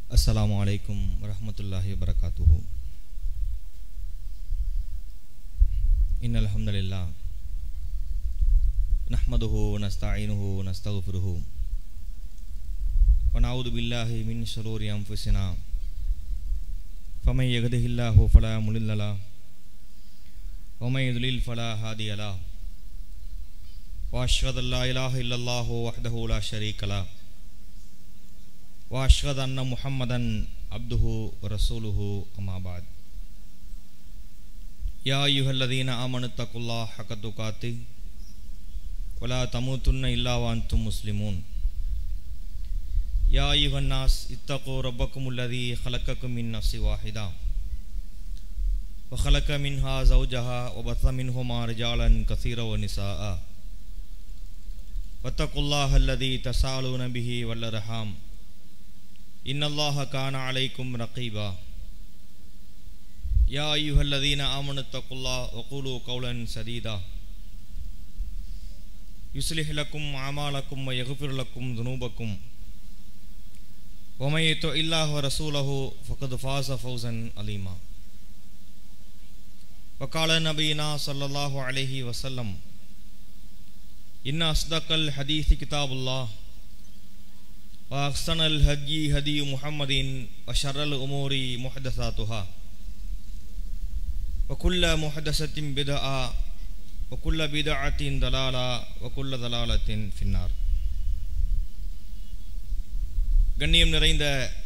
السلام عليكم ورحمة الله وبركاته إن الحمد لله نحمده ونستعينه ونستغفره ونعوذ بالله من شرور أنفسنا فمن يهده الله فلا مضل له ومن يضلل فلا هادي له وأشهد أن لا إله إلا الله وحده لا شريك له وأشهد أن محمدا عبده ورسوله أما بعد يا أيها الذين آمنوا اتقوا الله حق تقاته ولا تموتن إلا وأنتم مسلمون يا أيها الناس اتقوا ربكم الذي خلقكم من نفس واحدة وخلق منها زوجها وبث منهما رجالا كثيرا ونساء واتقوا الله الذي تساءلون به والأرحام إن الله كان عليكم رقيبا يا أيها الذين آمنوا اتقوا الله وقولوا قولا سديدا يصلح لكم أعمالكم ويغفر لكم ذنوبكم ومن يطع الله ورسوله فقد فاز فوزا عظيما وقال نبينا صلى الله عليه وسلم إن أصدق الحديث كتاب الله وأحسن الهدي هدي محمد وشر الأمور محدثاتها وكل محدثة بدعة وكل بدعة ضلالة وكل ضلالة في النار கண்ணியம் நிறைந்த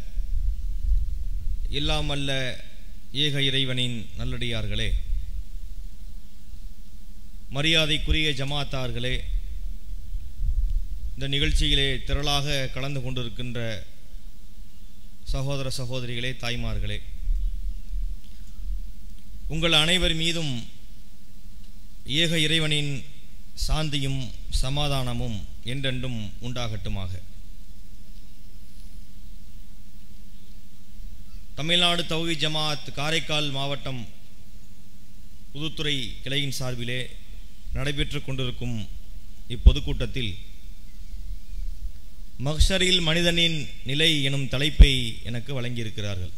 இல்லாமல்ல ஏக இறைவனின் நல்லடியார்களே மரியாதைக்குரிய ஜமாத்தார்களே இந்த நிகழ்ச்சியிலே திரளாக கலந்து கொண்டிருக்கின்ற சகோதர சகோதரிகளே தாய்மார்களே உங்கள் அனைவர் மீதும் ஏக இறைவனின் சாந்தியும் சமாதானமும் என்றென்றும் உண்டாகட்டுமாக தமிழ்நாடு தௌஹி ஜமாத் காரைக்கால் மாவட்டம் புதுத்துறை கிளையின் சார்பிலே நடைபெற்று கொண்டிருக்கும் இப்பொதுக்கூட்டத்தில் மக்ஷரில் மனிதனின் நிலை எனும் தலைப்பை எனக்கு வழங்கியிருக்கிறார்கள்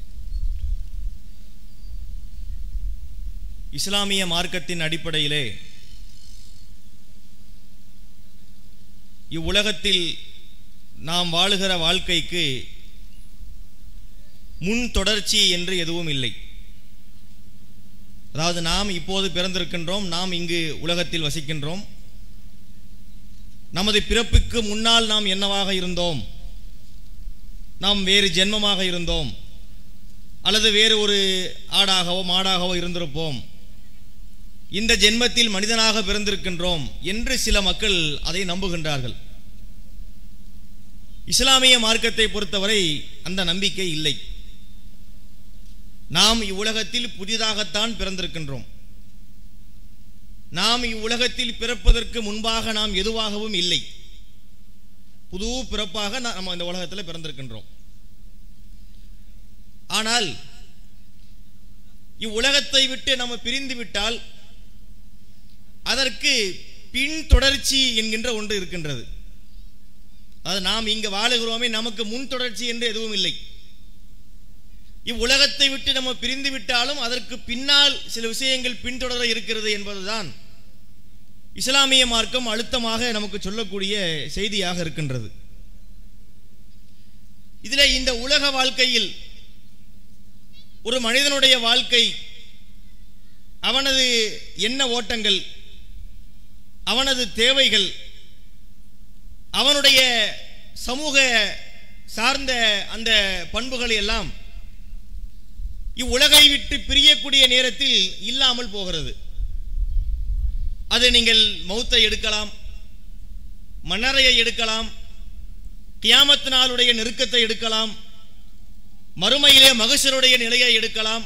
இஸ்லாமிய மார்க்கத்தின் அடிப்படையிலே இவ்வுலகத்தில் நாம் வாழுகிற வாழ்க்கைக்கு முன் தொடர்ச்சி என்று எதுவும் இல்லை அதாவது நாம் இப்போது பிறந்திருக்கின்றோம் நாம் இங்கு உலகத்தில் வசிக்கின்றோம் நமது பிறப்புக்கு முன்னால் நாம் என்னவாக இருந்தோம் நாம் வேறு ஜென்மமாக இருந்தோம் அல்லது வேறு ஒரு ஆடாகவோ மாடாகவோ இருந்திருப்போம் இந்த ஜென்மத்தில் மனிதனாக பிறந்திருக்கின்றோம் என்று சில மக்கள் அதை நம்புகின்றார்கள் இஸ்லாமிய மார்க்கத்தை பொறுத்தவரை அந்த நம்பிக்கை இல்லை நாம் இவ்வுலகத்தில் புதிதாகத்தான் பிறந்திருக்கின்றோம் நாம் இவ்வுலகத்தில் பிறப்பதற்கு முன்பாக நாம் எதுவாகவும் இல்லை புது பிறப்பாக நம்ம இந்த உலகத்தில் பிறந்திருக்கின்றோம் ஆனால் இவ்வுலகத்தை விட்டு நம்ம பிரிந்து விட்டால் அதற்கு பின் தொடர்ச்சி என்கின்ற ஒன்று இருக்கின்றது அது நாம் இங்கு வாழுகிறோமே நமக்கு முன் தொடர்ச்சி என்று எதுவும் இல்லை இவ்வுலகத்தை விட்டு நம்ம பிரிந்து விட்டாலும் அதற்கு பின்னால் சில விஷயங்கள் பின்தொடர இருக்கிறது என்பதுதான் இஸ்லாமிய மார்க்கம் அழுத்தமாக நமக்கு சொல்லக்கூடிய செய்தியாக இருக்கின்றது இதில் இந்த உலக வாழ்க்கையில் ஒரு மனிதனுடைய வாழ்க்கை அவனது எண்ண ஓட்டங்கள் அவனது தேவைகள் அவனுடைய சமூக சார்ந்த அந்த பண்புகளை எல்லாம் இவ்வுலகை விட்டு பிரியக்கூடிய நேரத்தில் இல்லாமல் போகிறது அது நீங்கள் மௌத்தை எடுக்கலாம் மன்னரையை எடுக்கலாம் கியாமத் நாளுடைய நெருக்கத்தை எடுக்கலாம் மறுமையிலே மகசருடைய நிலையை எடுக்கலாம்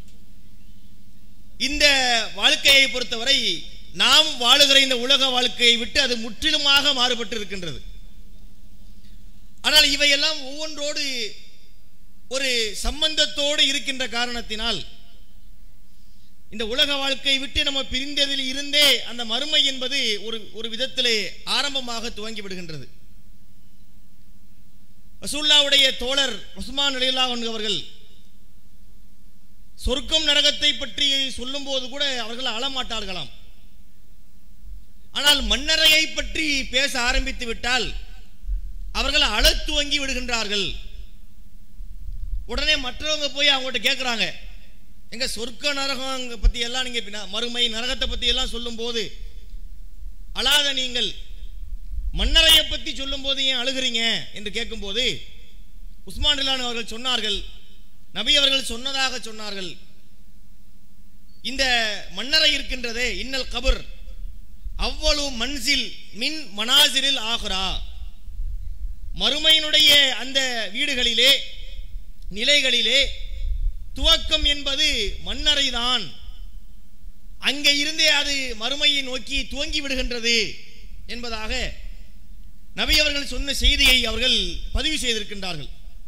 இந்த வாழ்க்கையை பொறுத்தவரை நாம் வாழுகிற இந்த உலக வாழ்க்கையை விட்டு அது முற்றிலுமாக மாறுபட்டு இருக்கின்றது ஆனால் இவையெல்லாம் ஒவ்வொன்றோடு ஒரு சம்பந்தத்தோடு இருக்கின்ற காரணத்தினால் இந்த உலக வாழ்க்கை விட்டு நம்ம பிரிந்ததில் இருந்தே அந்த மறுமை என்பது ஒரு ஒரு விதத்திலே ஆரம்பமாக துவங்கி விடுகின்றது ரசூல்லாவுடைய தோழர் உஸ்மான் அலிலா அவர்கள் சொர்க்கம் நரகத்தை பற்றி சொல்லும்போது கூட அவர்கள் அழமாட்டார்களாம் ஆனால் மன்னரையை பற்றி பேச ஆரம்பித்து விட்டால் அவர்கள் அழத் துவங்கி விடுகின்றார்கள் உடனே மற்றவங்க போய் அவங்ககிட்ட கேட்குறாங்க எங்க சொர்க்க நரகம் பத்தி எல்லாம் நீங்க பின்ன- மறுமை நரகத்தை பத்தி எல்லாம் சொல்லும்போது அழாத நீங்கள் மன்னரையை பத்தி சொல்லும்போது ஏன் அழுகிறீங்க என்று கேட்கும்போது உஸ்மான் இல்லான் அவர்கள் சொன்னார்கள் நபி அவர்கள் சொன்னதாக சொன்னார்கள் இந்த மன்னரை இருக்கின்றதே இன்னல் கபர் அவ்வளவு மன்சில் மின் மனாசிரில் ஆகுரா மறுமையினுடைய அந்த வீடுகளிலே நிலைகளிலே துவக்கம் என்பது மன்னரைதான் அங்கே இருந்தே அது மறுமையை நோக்கி துவங்கி விடுகின்றது என்பதாக நபி அவர்கள் சொன்ன செய்தியை அவர்கள் பதிவு செய்திருக்கின்றார்கள்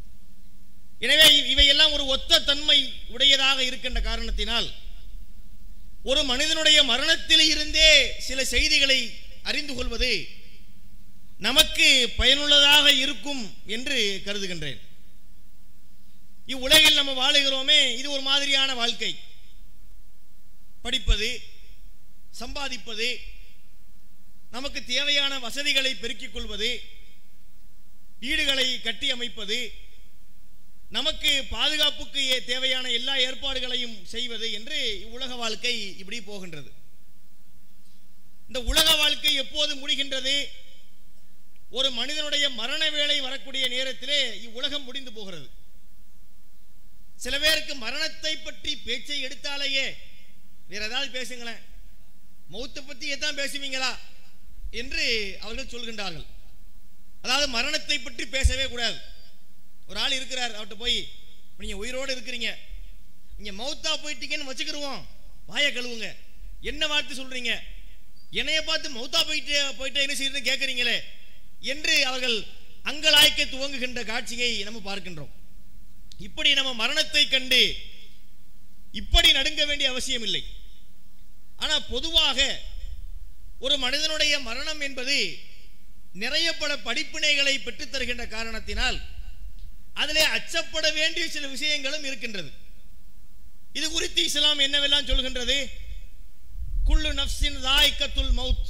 எனவே இ- இவையெல்லாம் ஒரு ஒத்த தன்மை உடையதாக இருக்கின்ற காரணத்தினால் ஒரு மனிதனுடைய மரணத்தில் இருந்தே சில செய்திகளை அறிந்து கொள்வது நமக்கு பயனுள்ளதாக இருக்கும் என்று கருதுகின்றேன் இவ்வுலகில் நம்ம வாழுகிறோமே இது ஒரு மாதிரியான வாழ்க்கை படிப்பது சம்பாதிப்பது நமக்கு தேவையான வசதிகளை பெருக்கிக் கொள்வது வீடுகளை கட்டி அமைப்பது நமக்கு பாதுகாப்புக்கு ஏ- தேவையான எல்லா ஏற்பாடுகளையும் செய்வது என்று இவ்வுலக வாழ்க்கை இப்படி போகின்றது இந்த உலக வாழ்க்கை எப்போது முடிகின்றது ஒரு மனிதனுடைய மரண வேளை வரக்கூடிய நேரத்திலே இவ்வுலகம் முடிந்து போகிறது சில பேருக்கு மரணத்தை பற்றி பேச்சை எடுத்தாலேயே வேற ஏதாவது பேசுங்களேன் மௌத்தை பத்தி தான் பேசுவீங்களா என்று அவர்கள் சொல்கின்றார்கள் அதாவது மரணத்தை பற்றி பேசவே கூடாது ஒரு ஆள் இருக்கிறார் அவர்கிட்ட போய் நீங்க உயிரோடு இருக்கிறீங்க நீங்க மௌத்தா போயிட்டீங்கன்னு வச்சுக்கிருவோம் வாயை கழுவுங்க என்ன வார்த்தை சொல்றீங்க என்னைய பார்த்து மௌத்தா போயிட்டு போயிட்டு என்ன செய்யறதுன்னு கேட்குறீங்களே என்று அவர்கள் அங்கலாய்க்க துவங்குகின்ற காட்சியை நம்ம பார்க்கின்றோம் இப்படி நம்ம மரணத்தை கண்டு இப்படி நடுங்க வேண்டிய அவசியம் இல்லை ஆனா பொதுவாக ஒரு மனிதனுடைய மரணம் என்பது நிறைய பல படிப்பினைகளை பெற்றுத் தருகின்ற காரணத்தினால் அதிலே அச்சப்பட வேண்டிய சில விஷயங்களும் இருக்கின்றது இது குறித்து இஸ்லாம் என்னவெல்லாம் சொல்கின்றது குல்லு நஃப்ஸின் லாய்க்கத்துல் மவுத்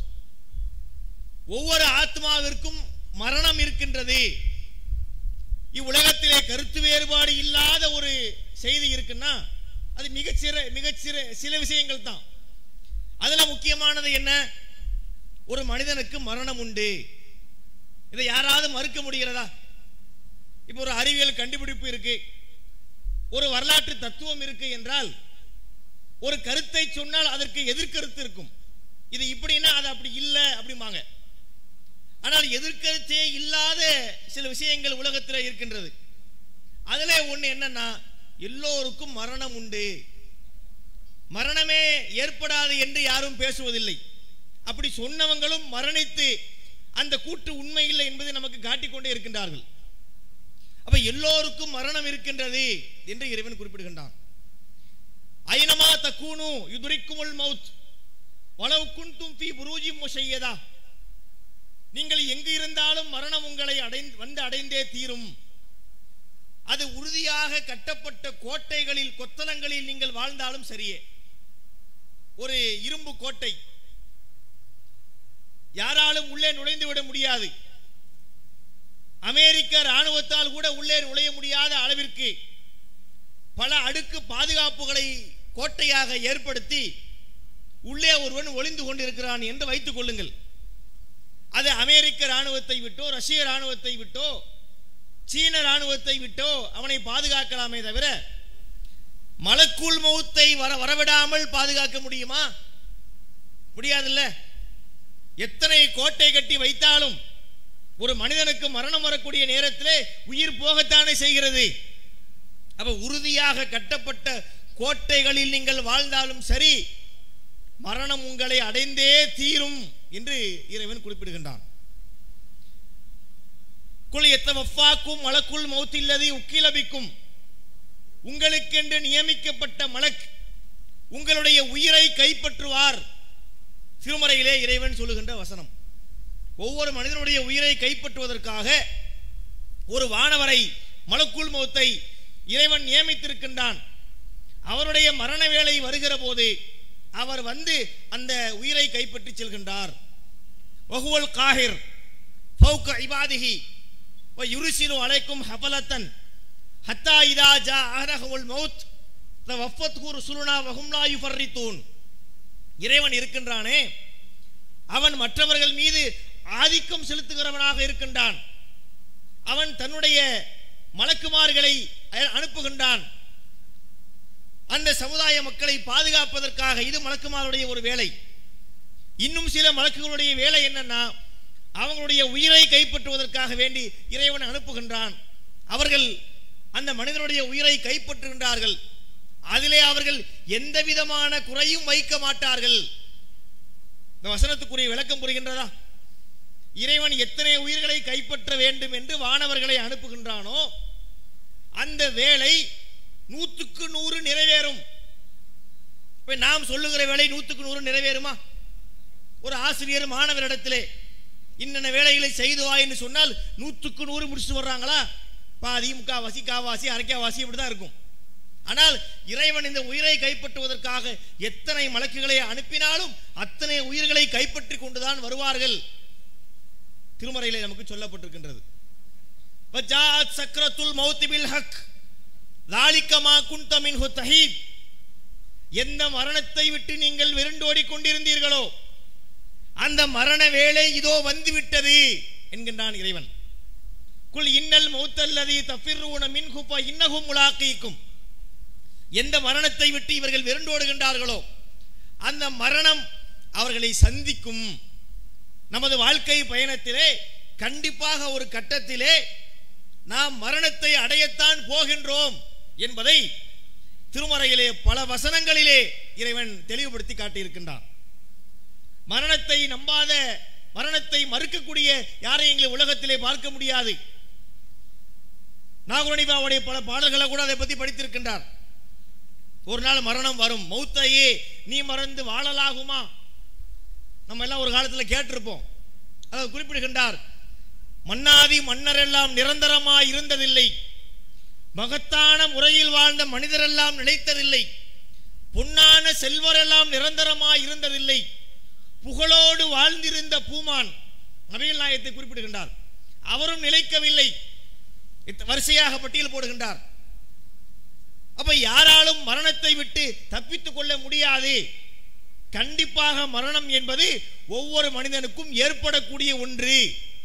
ஒவ்வொரு ஆத்மாவிற்கும் மரணம் இருக்கின்றது இவ்வுலகத்திலே கருத்து வேறுபாடு இல்லாத ஒரு செய்தி இருக்குன்னா அது மிகச்சிற மிகச்சிற சில விஷயங்கள் தான் அதுல முக்கியமானது என்ன ஒரு மனிதனுக்கு மரணம் உண்டு இதை யாராவது மறுக்க முடிகிறதா இப்போ ஒரு அறிவியல் கண்டுபிடிப்பு இருக்கு ஒரு வரலாற்று தத்துவம் இருக்கு என்றால் ஒரு கருத்தை சொன்னால் அதற்கு எதிர்கருத்து இருக்கும் இது இப்படின்னா அது அப்படி இல்லை அப்படிம்பாங்க ஆனால் எதிர்கருத்தே இல்லாத சில விஷயங்கள் உலகத்தில் இருக்கின்றது அதுல ஒண்ணு என்னன்னா எல்லோருக்கும் மரணம் உண்டு மரணமே ஏற்படாது என்று யாரும் பேசுவதில்லை அப்படி சொன்னவங்களும் மரணித்து அந்த கூட்டு உண்மை இல்லை என்பதை நமக்கு காட்டிக்கொண்டே இருக்கின்றார்கள் அப்ப எல்லோருக்கும் மரணம் இருக்கின்றது என்று இறைவன் குறிப்பிடுகின்றான் ஐனமா தக்கூனு யுதுரிக்குமுல் மவுத் வலவு குன்தும் ஃபீ புரூஜி முஷையதா நீங்கள் எங்கு இருந்தாலும் மரணம் உங்களை அடைந்து வந்து அடைந்தே தீரும் அது உறுதியாக கட்டப்பட்ட கோட்டைகளில் கொத்தளங்களில் நீங்கள் வாழ்ந்தாலும் சரியே ஒரு இரும்பு கோட்டை யாராலும் உள்ளே நுழைந்து விட முடியாது அமெரிக்க ராணுவத்தால் கூட உள்ளே நுழைய முடியாத அளவிற்கு பல அடுக்கு பாதுகாப்புகளை கோட்டையாக ஏற்படுத்தி உள்ளே ஒருவன் ஒளிந்து கொண்டிருக்கிறான் என்று வைத்துக் கொள்ளுங்கள் அது அமெரிக்க ராணுவத்தை விட்டோ ரஷ்ய ராணுவத்தை விட்டோ சீன ராணுவத்தை விட்டோ அவனை பாதுகாக்கலாமே தவிர மலக்குள் மௌத்தை வர வரவிடாமல் பாதுகாக்க முடியுமா முடியாதுல்ல எத்தனை கோட்டை கட்டி வைத்தாலும் ஒரு மனிதனுக்கு மரணம் வரக்கூடிய நேரத்திலே உயிர் போகத்தானே செய்கிறது அப்ப உறுதியாக கட்டப்பட்ட கோட்டைகளில் நீங்கள் வாழ்ந்தாலும் சரி மரணம் உங்களை அடைந்தே தீரும் என்று இறைவன் குறிப்பிடுகின்றான் குல் எத்தவஃபாக்கும் மலக்குள் மௌத்தில்லதி உக்கிலபிக்கும் உங்களுக்கென்று நியமிக்கப்பட்ட மலக் உங்களுடைய உயிரை கைப்பற்றுவார் திருமறையிலே இறைவன் சொல்லுகின்ற வசனம் ஒவ்வொரு மனிதனுடைய உயிரை கைப்பற்றுவதற்காக ஒரு வானவரை மலக்குள் மௌத்தை இறைவன் நியமித்திருக்கின்றான் அவருடைய மரண வேளை வருகிற போது அவர் வந்து அந்த உயிரை கைப்பற்றி செல்கின்றார் வஹுவல் காஹிர் ஃபௌக இபாதிஹி வ யுரிசிலு அலைக்கும் ஹபலத்தன் ஹத்தா இதா ஜா அஹரஹுல் மௌத் தவஃபத்ஹு ருசுலுனா வஹும் லா யுஃபர்ரித்தூன் இறைவன் இருக்கின்றானே அவன் மற்றவர்கள் மீது ஆதிக்கம் செலுத்துகிறவனாக இருக்கின்றான் அவன் தன்னுடைய மலக்குமார்களை அனுப்புகின்றான் அந்த சமுதாய மக்களை பாதுகாப்பதற்காக இது மலக்குமாருடைய ஒரு வேலை இன்னும் சில மலக்குகளுடைய வேலை என்னன்னா அவங்களுடைய உயிரை கைப்பற்றுவதற்காக வேண்டி இறைவன் அனுப்புகின்றான் அவர்கள் அந்த மனிதனுடைய உயிரை கைப்பற்றுகின்றார்கள் அதிலே அவர்கள் எந்த விதமான குறையும் வைக்க மாட்டார்கள் இந்த வசனத்துக்குரிய விளக்கம் புரிகின்றதா இறைவன் எத்தனை உயிர்களை கைப்பற்ற வேண்டும் என்று வானவர்களை அனுப்புகின்றானோ அந்த வேலை நூற்றுக்கு நூறு நிறைவேறும் இப்ப நாம் சொல்லுகிற வேலை நூற்றுக்கு நூறு நிறைவேறுமா ஒரு ஆசிரியர் மாணவரிடத்திலே இன்னென்ன வேலைகளை செய்து வா என்று சொன்னால் நூற்றுக்கு நூறு முடிச்சுட்டு வர்றாங்களா பாதி முக்காவாசி காவாசி அரைக்காவாசி இப்படிதான் இருக்கும் ஆனால் இறைவன் இந்த உயிரை கைப்பற்றுவதற்காக எத்தனை மலக்குகளை அனுப்பினாலும் அத்தனை உயிர்களை கைப்பற்றி கொண்டுதான் வருவார்கள் திருமறையிலே நமக்கு சொல்லப்பட்டிருக்கின்றது வஜாத் சக்ரத்துல் மௌத் பில் ஹக் லாலிக்கமா குந்த மின்ஹு தஹீத் எந்த மரணத்தை விட்டு நீங்கள் விருண்டோடி கொண்டிருந்தீர்களோ அந்த மரண வேலை இதோ வந்துவிட்டது என்கின்றான் இறைவன் குல் இன்னல் மௌத்தல்லதி தஃபிர்ரூன மின்ஹு ஃப இன்னஹும் முலாக்கீக்கும் எந்த மரணத்தை விட்டு இவர்கள் விருண்டோடுகின்றார்களோ அந்த மரணம் அவர்களை சந்திக்கும் நமது வாழ்க்கை பயணத்திலே கண்டிப்பாக ஒரு கட்டத்திலே நாம் மரணத்தை அடையத்தான் போகின்றோம் என்பதை திருமறையிலே பல வசனங்களிலே இறைவன் தெளிவுபடுத்தி காட்டியிருக்கின்றான் மரணத்தை நம்பாத மரணத்தை மறுக்கக்கூடிய யாரை எங்களை உலகத்திலே பார்க்க முடியாது நாகுரணிபாவுடைய பல பாடல்களை கூட அதை பற்றி படித்திருக்கின்றார் ஒரு நாள் மரணம் வரும் மௌத்தையே நீ மறந்து வாழலாகுமா நம்ம எல்லாம் ஒரு காலத்தில் கேட்டிருப்போம் அதை குறிப்பிடுகின்றார் மன்னாதி மன்னரெல்லாம் நிரந்தரமாய் இருந்ததில்லை மகத்தான முறையில் வாழ்ந்த மனிதரெல்லாம் நிலைத்ததில்லை பொன்னான செல்வரெல்லாம் நிரந்தரமாய் இருந்ததில்லை புகழோடு வாழ்ந்திருந்த பூமான் நபிகள் நாயத்தை குறிப்பிடுகின்றார் அவரும் நிலைக்கவில்லை வரிசையாக பட்டியல் போடுகின்றார் அப்ப யாராலும் மரணத்தை விட்டு தப்பித்துக் கொள்ள முடியாது கண்டிப்பாக மரணம் என்பது ஒவ்வொரு மனிதனுக்கும் ஏற்படக்கூடிய ஒன்று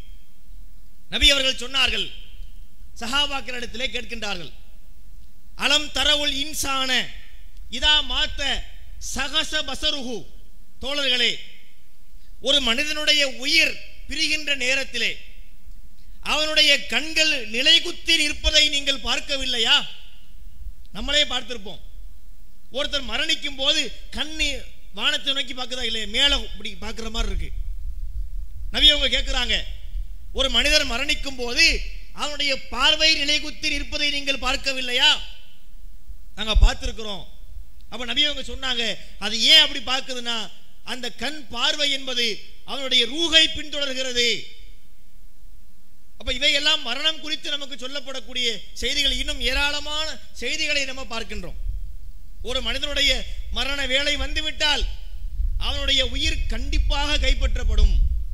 நபி அவர்கள் சொன்னார்கள் சஹாபாக்களிடத்திலே கேட்கின்றார்கள் அலம் தரவுல் இன்சான இதா மாத்த சகச பசருகு தோழர்களே ஒரு மனிதனுடைய உயிர் பிரிகின்ற நேரத்திலே அவனுடைய கண்கள் நிலைகுத்தி நிற்பதை நீங்கள் பார்க்கவில்லையா நம்மளே பார்த்திருப்போம் ஒருத்தர் மரணிக்கும் போது கண்ணு வானத்தை நோக்கி பார்க்குதா இல்லையா மேலே இப்படி பார்க்குற மாதிரி இருக்கு நபி அவங்க கேட்குறாங்க ஒரு மனிதர் மரணிக்கும் போது அவனுடைய பார்வை நிலைகுத்தி நிற்பதை நீங்கள் பார்க்கவில்லையா நாங்கள் பார்த்துருக்கிறோம் அப்ப நபி அவங்க சொன்னாங்க அது ஏன் அப்படி பார்க்குதுன்னா அந்த கண் பார்வை என்பது அவனுடைய ரூகை பின்தொடர்கிறது அப்ப இவையெல்லாம் மரணம் குறித்து நமக்கு சொல்லப்படக்கூடிய செய்திகள் இன்னும் ஏராளமான செய்திகளை நம்ம பார்க்கின்றோம் ஒரு மனிதனுடைய மரண வேலை வந்துவிட்டால் அவனுடைய உயிர் கண்டிப்பாக கைப்பற்றப்படும்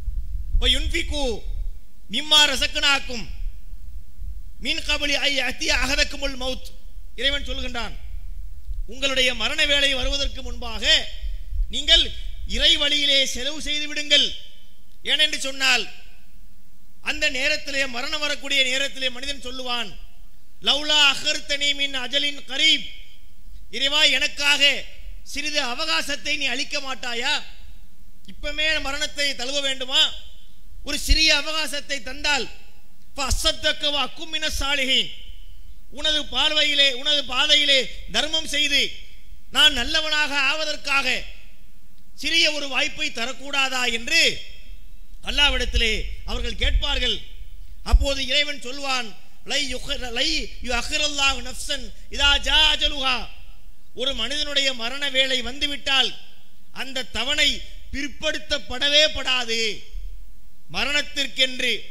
மிம்மா ரசக்கனாக்கும் மீன் கபலி ஐ அத்திய அகதக்குமுல் மவுத் இறைவன் சொல்கின்றான் உங்களுடைய மரண வேலை வருவதற்கு முன்பாக நீங்கள் இறை வழியிலே செலவு செய்து விடுங்கள் ஏனென்று சொன்னால் அந்த நேரத்திலே மரணம் வரக்கூடிய நேரத்திலே மனிதன் சொல்லுவான் லவ்லா அகர்த்தனி மின் அஜலின் கரீப் இறைவா எனக்காக சிறிது அவகாசத்தை நீ அளிக்க மாட்டாயா இப்பமே மரணத்தை தழுவ வேண்டுமா ஒரு சிறிய அவகாசத்தை தந்தால் அக்குமின சாலிகின் உனது பார்வையிலே உனது பாதையிலே தர்மம் செய்து நான் நல்லவனாக ஆவதற்காக சிறிய ஒரு வாய்ப்பை தரக்கூடாதா என்று அல்லாவிடத்திலே அவர்கள் கேட்பார்கள் அப்போது இறைவன் சொல்வான் லை யுஹ- லை யு அஹ்ரல்லாஹு நஃப்ஸன் இதா ஜா அஜலுஹா ஒரு மனிதனுடைய மரண வேளை வந்துவிட்டால் அந்த தவணை பிற்படுத்தப்படவே படாது மரணத்திற்கென்று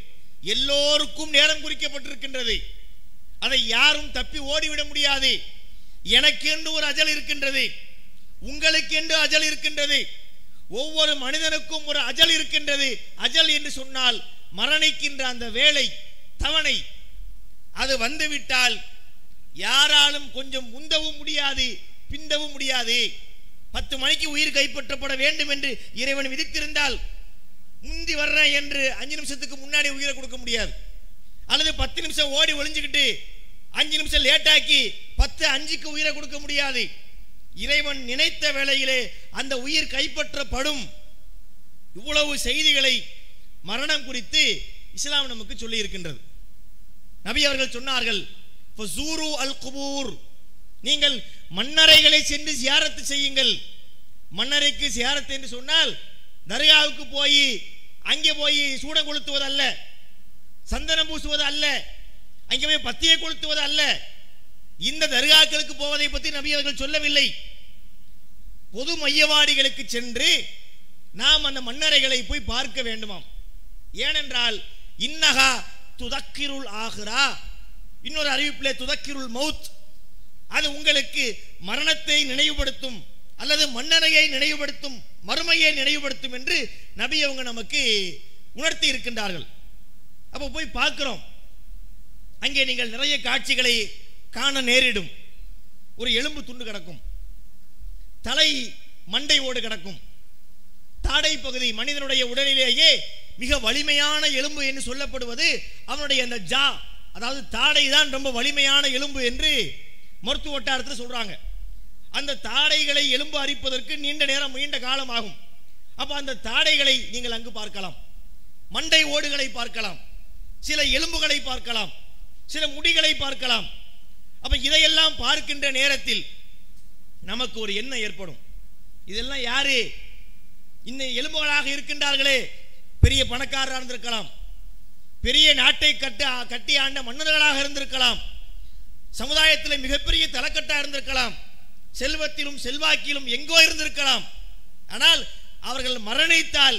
எல்லோருக்கும் நேரம் குறிக்கப்பட்டிருக்கின்றது அதை யாரும் தப்பி ஓடிவிட முடியாது எனக்கென்று ஒரு அஜல் இருக்கின்றது உங்களுக்கென்று அஜல் இருக்கின்றது ஒவ்வொரு மனிதனுக்கும் ஒரு அஜல் இருக்கின்றது அஜல் என்று சொன்னால் மரணிக்கின்ற அந்த வேலை தவணை அது வந்துவிட்டால் யாராலும் கொஞ்சம் முந்தவும் முடியாது பிந்தவும் முடியாது பத்து மணிக்கு உயிர் கைப்பற்றப்பட வேண்டும் என்று இறைவன் விதித்திருந்தால் முந்தி வர்றேன் என்று அஞ்சு நிமிஷத்துக்கு முன்னாடி உயிரை கொடுக்க முடியாது அல்லது பத்து நிமிஷம் ஓடி ஒளிஞ்சுக்கிட்டு அஞ்சு நிமிஷம் லேட்டாக்கி பத்து அஞ்சுக்கு உயிரை கொடுக்க முடியாது இறைவன் நினைத்த வேளையிலே அந்த உயிர் கைப்பற்றப்படும் இவ்வளவு செய்திகளை மரணம் குறித்து இஸ்லாம் நமக்கு சொல்லி இருக்கின்றது நபி அவர்கள் சொன்னார்கள் ஃபஸூரு அல் குபூர் நீங்கள் மன்னரைகளை சென்று சியாரத்து செய்யுங்கள் மன்னரைக்கு சியாரத்து என்று சொன்னால் தர்காவுக்கு போய் அங்கே போய் சூடம் கொளுத்துவது அல்ல சந்தனம் பூசுவது அல்ல அங்கே போய் பத்தியை கொளுத்துவது அல்ல இந்த தர்காக்களுக்கு போவதை பற்றி நபி அவர்கள் சொல்லவில்லை பொது மையவாடிகளுக்கு சென்று நாம் அந்த மன்னரைகளை போய் பார்க்க வேண்டுமாம் ஏனென்றால் இன்னகா துதக்கிருள் ஆகிறா இன்னொரு அறிவிப்பிலே துதக்கிருள் மவுத் அது உங்களுக்கு மரணத்தை நினைவுபடுத்தும் அல்லது மன்னரையை நினைவுபடுத்தும் மறுமையை நினைவுபடுத்தும் என்று நபி அவங்க நமக்கு உணர்த்தி இருக்கின்றார்கள் அப்போ போய் பார்க்கிறோம் அங்கே நீங்கள் நிறைய காட்சிகளை காண நேரிடும் ஒரு எலும்பு துண்டு கிடக்கும் தலை மண்டை ஓடு கிடக்கும் தாடை பகுதி மனிதனுடைய உடலிலேயே மிக வலிமையான எலும்பு என்று சொல்லப்படுவது அவனுடைய அந்த ஜா அதாவது தாடை தான் ரொம்ப வலிமையான எலும்பு என்று மருத்துவ வட்டாரத்தில் சொல்றாங்க அந்த தாடைகளை எலும்பு அரிப்பதற்கு நீண்ட நேரம் நீண்ட காலம் ஆகும் அப்ப அந்த தாடைகளை நீங்கள் அங்கு பார்க்கலாம் மண்டை ஓடுகளை பார்க்கலாம் சில எலும்புகளை பார்க்கலாம் சில முடிகளை பார்க்கலாம் அப்ப இதையெல்லாம் பார்க்கின்ற நேரத்தில் நமக்கு ஒரு எண்ணம் ஏற்படும் இதெல்லாம் யாரு இந்த எலும்புகளாக இருக்கின்றார்களே பெரிய பணக்காரராக இருந்திருக்கலாம் பெரிய நாட்டை கட்ட கட்டி ஆண்ட மன்னர்களாக இருந்திருக்கலாம் சமுதாயத்தில் மிகப்பெரிய தலைக்கட்டா இருந்திருக்கலாம் செல்வத்திலும் செல்வாக்கிலும் எங்கோ இருந்திருக்கலாம் ஆனால் அவர்கள் மரணித்தால்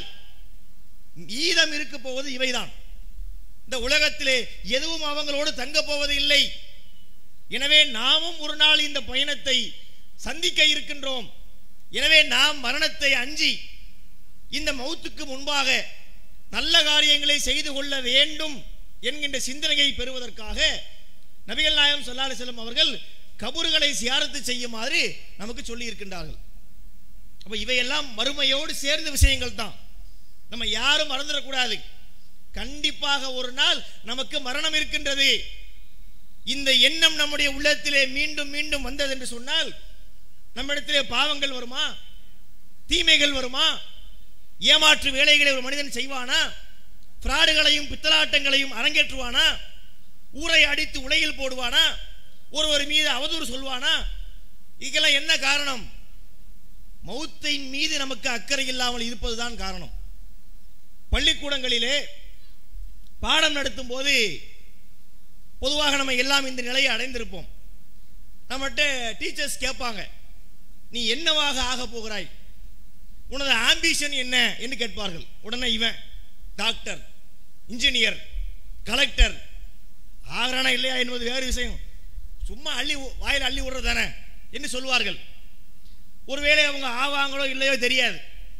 ஈதம் இருக்க போவது இவைதான் இந்த உலகத்திலே எதுவும் அவங்களோடு தங்க போவது இல்லை எனவே நாமும் ஒரு நாள் இந்த பயணத்தை சந்திக்க இருக்கின்றோம் எனவே நாம் மரணத்தை அஞ்சி இந்த மௌத்துக்கு முன்பாக நல்ல காரியங்களை செய்து கொள்ள வேண்டும் என்கின்ற சிந்தனையை பெறுவதற்காக நபிகள் நாயம் சொல்லாலி செல்லும் அவர்கள் கபூர்களை சியாரத்து செய்யுமாறு நமக்கு சொல்லி இருக்கின்றார்கள் அப்ப இவையெல்லாம் மறுமையோடு சேர்ந்த விஷயங்கள் தான் நம்ம யாரும் மறந்துடக்கூடாது கண்டிப்பாக ஒரு நாள் நமக்கு மரணம் இருக்கின்றது இந்த எண்ணம் நம்முடைய உள்ளத்திலே மீண்டும் மீண்டும் வந்தது என்று சொன்னால் நம்மிடத்திலே பாவங்கள் வருமா தீமைகள் வருமா ஏமாற்று வேலைகளை ஒரு மனிதன் செய்வானா பிராடுகளையும் பித்தலாட்டங்களையும் அரங்கேற்றுவானா ஊரை அடித்து உலையில் போடுவானா ஒருவர் மீது அவதூறு சொல்வானா இதுக்கெல்லாம் என்ன காரணம் மௌத்தின் மீது நமக்கு அக்கறை இல்லாமல் இருப்பதுதான் காரணம் பள்ளிக்கூடங்களிலே பாடம் நடத்தும் போது பொதுவாக நம்ம எல்லாம் இந்த நிலையை அடைந்திருப்போம் நம்மகிட்ட டீச்சர்ஸ் கேட்பாங்க நீ என்னவாக ஆக போகிறாய் உனது ஆம்பிஷன் என்ன என்று கேட்பார்கள் உடனே இவன் டாக்டர் இன்ஜினியர் கலெக்டர் ஆகிறானா இல்லையா என்பது வேறு விஷயம் சும்மா அள்ளி வாயில் அள்ளி விடுறது தானே என்று சொல்வார்கள் ஒருவேளை அவங்க ஆவாங்களோ இல்லையோ தெரியாது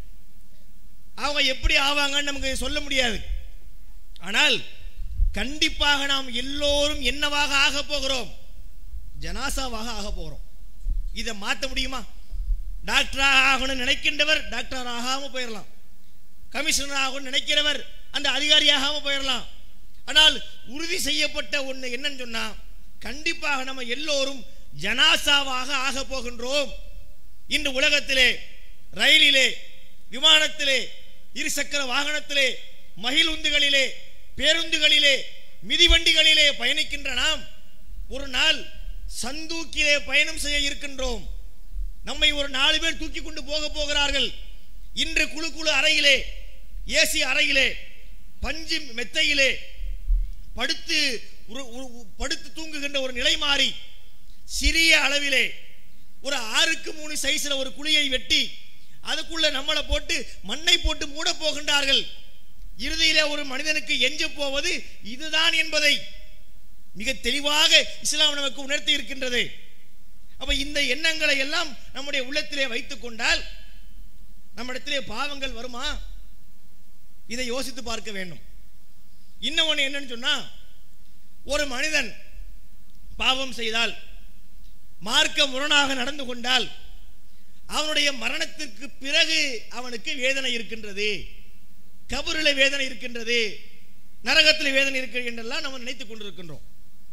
அவங்க எப்படி ஆவாங்கன்னு நமக்கு சொல்ல முடியாது ஆனால் கண்டிப்பாக நாம் எல்லோரும் என்னவாக ஆக போகிறோம் ஜனாசாவாக ஆக போகிறோம் இதை மாற்ற முடியுமா டாக்டராக ஆகணும்னு நினைக்கின்றவர் டாக்டர் ஆகாம போயிடலாம் கமிஷனர் ஆகணும்னு நினைக்கிறவர் அந்த அதிகாரியாகாம போயிடலாம் ஆனால் உறுதி செய்யப்பட்ட ஒன்று என்னன்னு சொன்னா கண்டிப்பாக நம்ம எல்லோரும் ஜனாசாவாக ஆக போகின்றோம் இன்று உலகத்திலே ரயிலிலே விமானத்திலே இருசக்கர வாகனத்திலே மகிழுந்துகளிலே பேருந்துகளிலே மிதிவண்டிகளிலே பயணிக்கின்ற நாம் ஒரு நாள் சந்தூக்கிலே பயணம் செய்ய இருக்கின்றோம் நம்மை ஒரு நாலு பேர் தூக்கி கொண்டு போக போகிறார்கள் இன்று குழு குழு அறையிலே ஏசி அறையிலே பஞ்சு மெத்தையிலே படுத்து ஒரு- ஒரு- படுத்து தூங்குகின்ற ஒரு நிலை மாறி சிறிய அளவிலே ஒரு ஆறுக்கு மூணு சைஸ்ல ஒரு குழியை வெட்டி அதுக்குள்ள நம்மளை போட்டு மண்ணை போட்டு மூட போகின்றார்கள் இறுதியிலே ஒரு மனிதனுக்கு எஞ்சு போவது இதுதான் என்பதை மிக தெளிவாக இஸ்லாம் நமக்கு உணர்த்தி இருக்கின்றது அப்ப இந்த எண்ணங்களை எல்லாம் நம்முடைய உள்ளத்திலே வைத்துக் கொண்டால் நம்மிடத்திலே பாவங்கள் வருமா இதை யோசித்து பார்க்க வேண்டும் இன்னும் ஒன்று என்னன்னு சொன்னா ஒரு மனிதன் பாவம் செய்தால் மார்க்க முரணாக நடந்து கொண்டால் அவனுடைய மரணத்திற்கு பிறகு அவனுக்கு வேதனை இருக்கின்றது கபரில் வேதனை இருக்கின்றது நரகத்தில் வேதனை இருக்கிறது என்றெல்லாம் நம்ம நினைத்துக் கொண்டிருக்கின்றோம்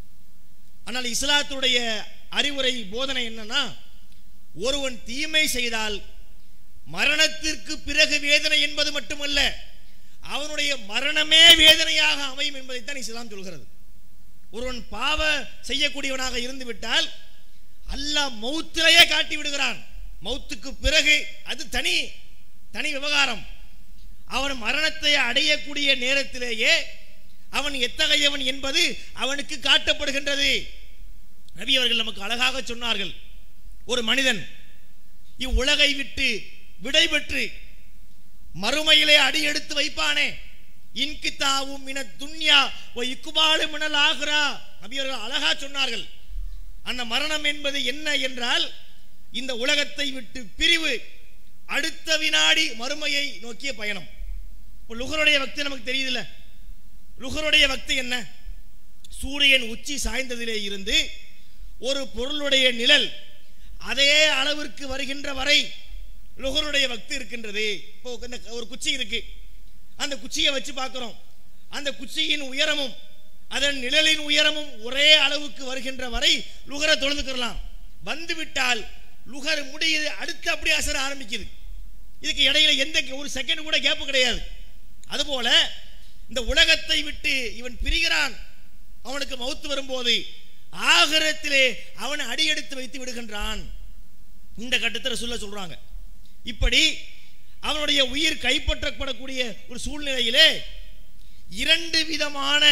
ஆனால் இஸ்லாத்துடைய அறிவுரை போதனை என்னன்னா ஒருவன் தீமை செய்தால் மரணத்திற்கு பிறகு வேதனை என்பது மட்டுமல்ல அவனுடைய மரணமே வேதனையாக அமையும் என்பதைத்தான் இஸ்லாம் சொல்கிறது ஒருவன் பாவ செய்யக்கூடியவனாக இருந்து விட்டால் அல்லாஹ் மௌத்திலேயே காட்டி விடுகிறான் மௌத்துக்கு பிறகு அது தனி தனி விவகாரம் அவன் மரணத்தை அடையக்கூடிய நேரத்திலேயே அவன் எத்தகையவன் என்பது அவனுக்கு காட்டப்படுகின்றது நபி அவர்கள் நமக்கு அழகாக சொன்னார்கள் ஒரு மனிதன் இவ்வுலகை விட்டு விடை பெற்று மறுமையிலே அடி எடுத்து வைப்பானே இன்கித்தாவும் மின துன்யா ஓ இக்குபாலு மினல் ஆகுரா நபி அவர்கள் அழகா சொன்னார்கள் அந்த மரணம் என்பது என்ன என்றால் இந்த உலகத்தை விட்டு பிரிவு அடுத்த வினாடி மறுமையை நோக்கிய பயணம் இப்போ லுகருடைய வக்தி நமக்கு தெரியுதுல்ல லுகருடைய வக்தி என்ன சூரியன் உச்சி சாய்ந்ததிலே இருந்து ஒரு பொருளுடைய நிழல் அதே அளவிற்கு வருகின்ற வரை லுகருடைய வக்தி இருக்கின்றது இப்போ இந்த ஒரு குச்சி இருக்கு அந்த குச்சியை வச்சு பார்க்கிறோம் அந்த குச்சியின் உயரமும் அதன் நிழலின் உயரமும் ஒரே அளவுக்கு வருகின்ற வரை லுகரை தொழுதுக்கிறலாம் வந்து விட்டால் லுகர் முடியுது அடுத்து அப்படியே அசர ஆரம்பிக்குது இதுக்கு இடையில எந்த ஒரு செகண்ட் கூட கேப்பு கிடையாது அதுபோல இந்த உலகத்தை விட்டு இவன் பிரிகிறான் அவனுக்கு மௌத்து வரும்போது ஆகரத்திலே அவன் அடியெடுத்து வைத்து விடுகின்றான் இந்த கட்டத்தில் சொல்ல சொல்றாங்க இப்படி அவனுடைய உயிர் கைப்பற்றப்படக்கூடிய ஒரு சூழ்நிலையிலே இரண்டு விதமான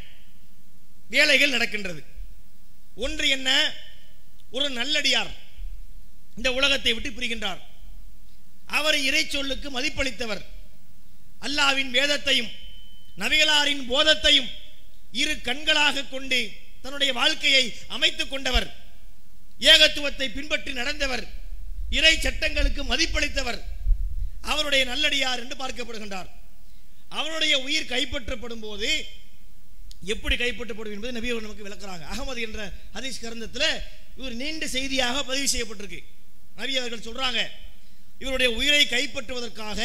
வேலைகள் நடக்கின்றது ஒன்று என்ன ஒரு நல்லடியார் இந்த உலகத்தை விட்டு பிரிகின்றார் அவர் இறை சொல்லுக்கு மதிப்பளித்தவர் அல்லாவின் வேதத்தையும் நபிகளாரின் போதத்தையும் இரு கண்களாக கொண்டு தன்னுடைய வாழ்க்கையை அமைத்துக் கொண்டவர் ஏகத்துவத்தை பின்பற்றி நடந்தவர் இறை சட்டங்களுக்கு மதிப்பளித்தவர் அவருடைய நல்லடியார் என்று பார்க்கப்படுகின்றார் அவருடைய உயிர் கைப்பற்றப்படும் போது எப்படி கைப்பற்றப்படும் என்பது நபி அவர்கள் நமக்கு விளக்குறாங்க அகமது என்ற ஹதீஸ் கரந்தத்தில் இவர் நீண்ட செய்தியாக பதிவு செய்யப்பட்டிருக்கு நபி அவர்கள் சொல்றாங்க இவருடைய உயிரை கைப்பற்றுவதற்காக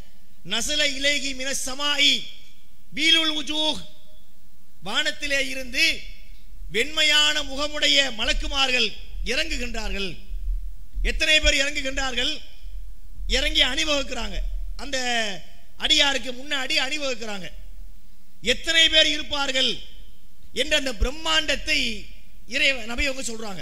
நசல இலேகி மின சமாயி பீலுல் உஜூஹ் வானத்திலே இருந்து வெண்மையான முகமுடைய மலக்குமார்கள் இறங்குகின்றார்கள் எத்தனை பேர் இறங்குகின்றார்கள் இறங்கி அணிவகுக்கிறாங்க அந்த அடியாருக்கு முன்னாடி அணிவகுக்கிறாங்க எத்தனை பேர் இருப்பார்கள் என்ற அந்த பிரம்மாண்டத்தை இறை நபி அவங்க சொல்றாங்க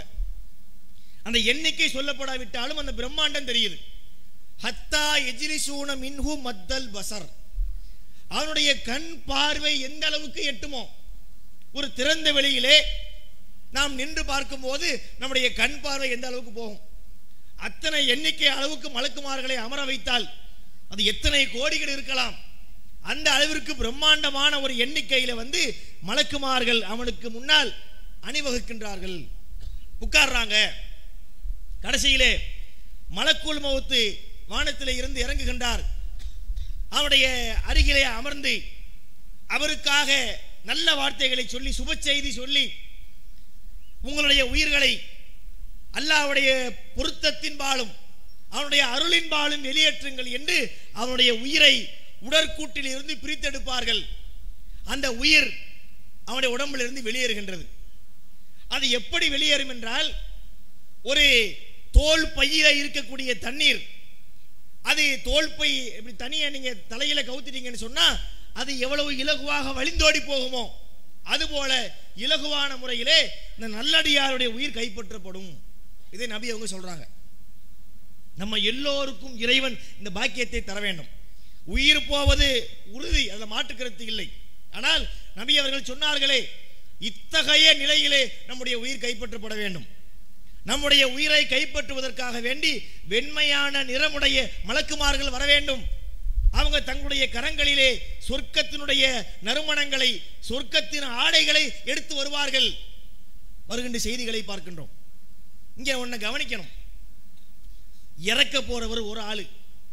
அந்த எண்ணிக்கை சொல்லப்படாவிட்டாலும் அந்த பிரம்மாண்டம் தெரியுது ஹத்தா எஜிலிசூன மின்ஹு மத்தல் பசர் அவனுடைய கண் பார்வை எந்த அளவுக்கு எட்டுமோ ஒரு திறந்த வெளியிலே நாம் நின்று பார்க்கும்போது நம்முடைய கண் பார்வை எந்த அளவுக்கு போகும் அத்தனை எண்ணிக்கை அளவுக்கு மலக்குமார்களை அமர வைத்தால் அது எத்தனை கோடிகள் இருக்கலாம் அந்த அளவிற்கு பிரம்மாண்டமான ஒரு எண்ணிக்கையில வந்து மலக்குமார்கள் அவனுக்கு முன்னால் அணிவகுக்கின்றார்கள் உட்கார்றாங்க கடைசியிலே மலக்குள் மவுத்து வானத்திலே இருந்து இறங்குகின்றார் அவனுடைய அருகிலே அமர்ந்து அவருக்காக நல்ல வார்த்தைகளை சொல்லி சுப செய்தி சொல்லி உங்களுடைய உயிர்களை அல்லாவுடைய பொருத்தத்தின் பாலும் அவனுடைய அருளின் பாலும் வெளியேற்றுங்கள் என்று அவனுடைய உயிரை உடற்கூட்டில் இருந்து பிரித்தெடுப்பார்கள் அந்த உயிர் அவனுடைய உடம்பில் இருந்து வெளியேறுகின்றது அது எப்படி வெளியேறும் என்றால் ஒரு தோல் பையில இருக்கக்கூடிய தண்ணீர் அது தோல் பை இப்படி தனியா நீங்க தலையில கவுத்திட்டீங்கன்னு சொன்னா அது எவ்வளவு இலகுவாக வழிந்தோடி போகுமோ அதுபோல இலகுவான முறையிலே இந்த நல்லடியாருடைய உயிர் கைப்பற்றப்படும் இதை நபி அவங்க சொல்றாங்க நம்ம எல்லோருக்கும் இறைவன் இந்த பாக்கியத்தை தர வேண்டும் உயிர் போவது உறுதி அதில் மாற்றுக்கருத்து இல்லை ஆனால் நபி அவர்கள் சொன்னார்களே இத்தகைய நிலையிலே நம்முடைய உயிர் கைப்பற்றப்பட வேண்டும் நம்முடைய உயிரை கைப்பற்றுவதற்காக வேண்டி வெண்மையான நிறமுடைய மலக்குமார்கள் வர வேண்டும் அவங்க தங்களுடைய கரங்களிலே சொர்க்கத்தினுடைய நறுமணங்களை சொர்க்கத்தின் ஆடைகளை எடுத்து வருவார்கள் வருகின்ற செய்திகளை பார்க்கின்றோம் இங்கே ஒன்றை கவனிக்கணும் இறக்க போறவர் ஒரு ஆளு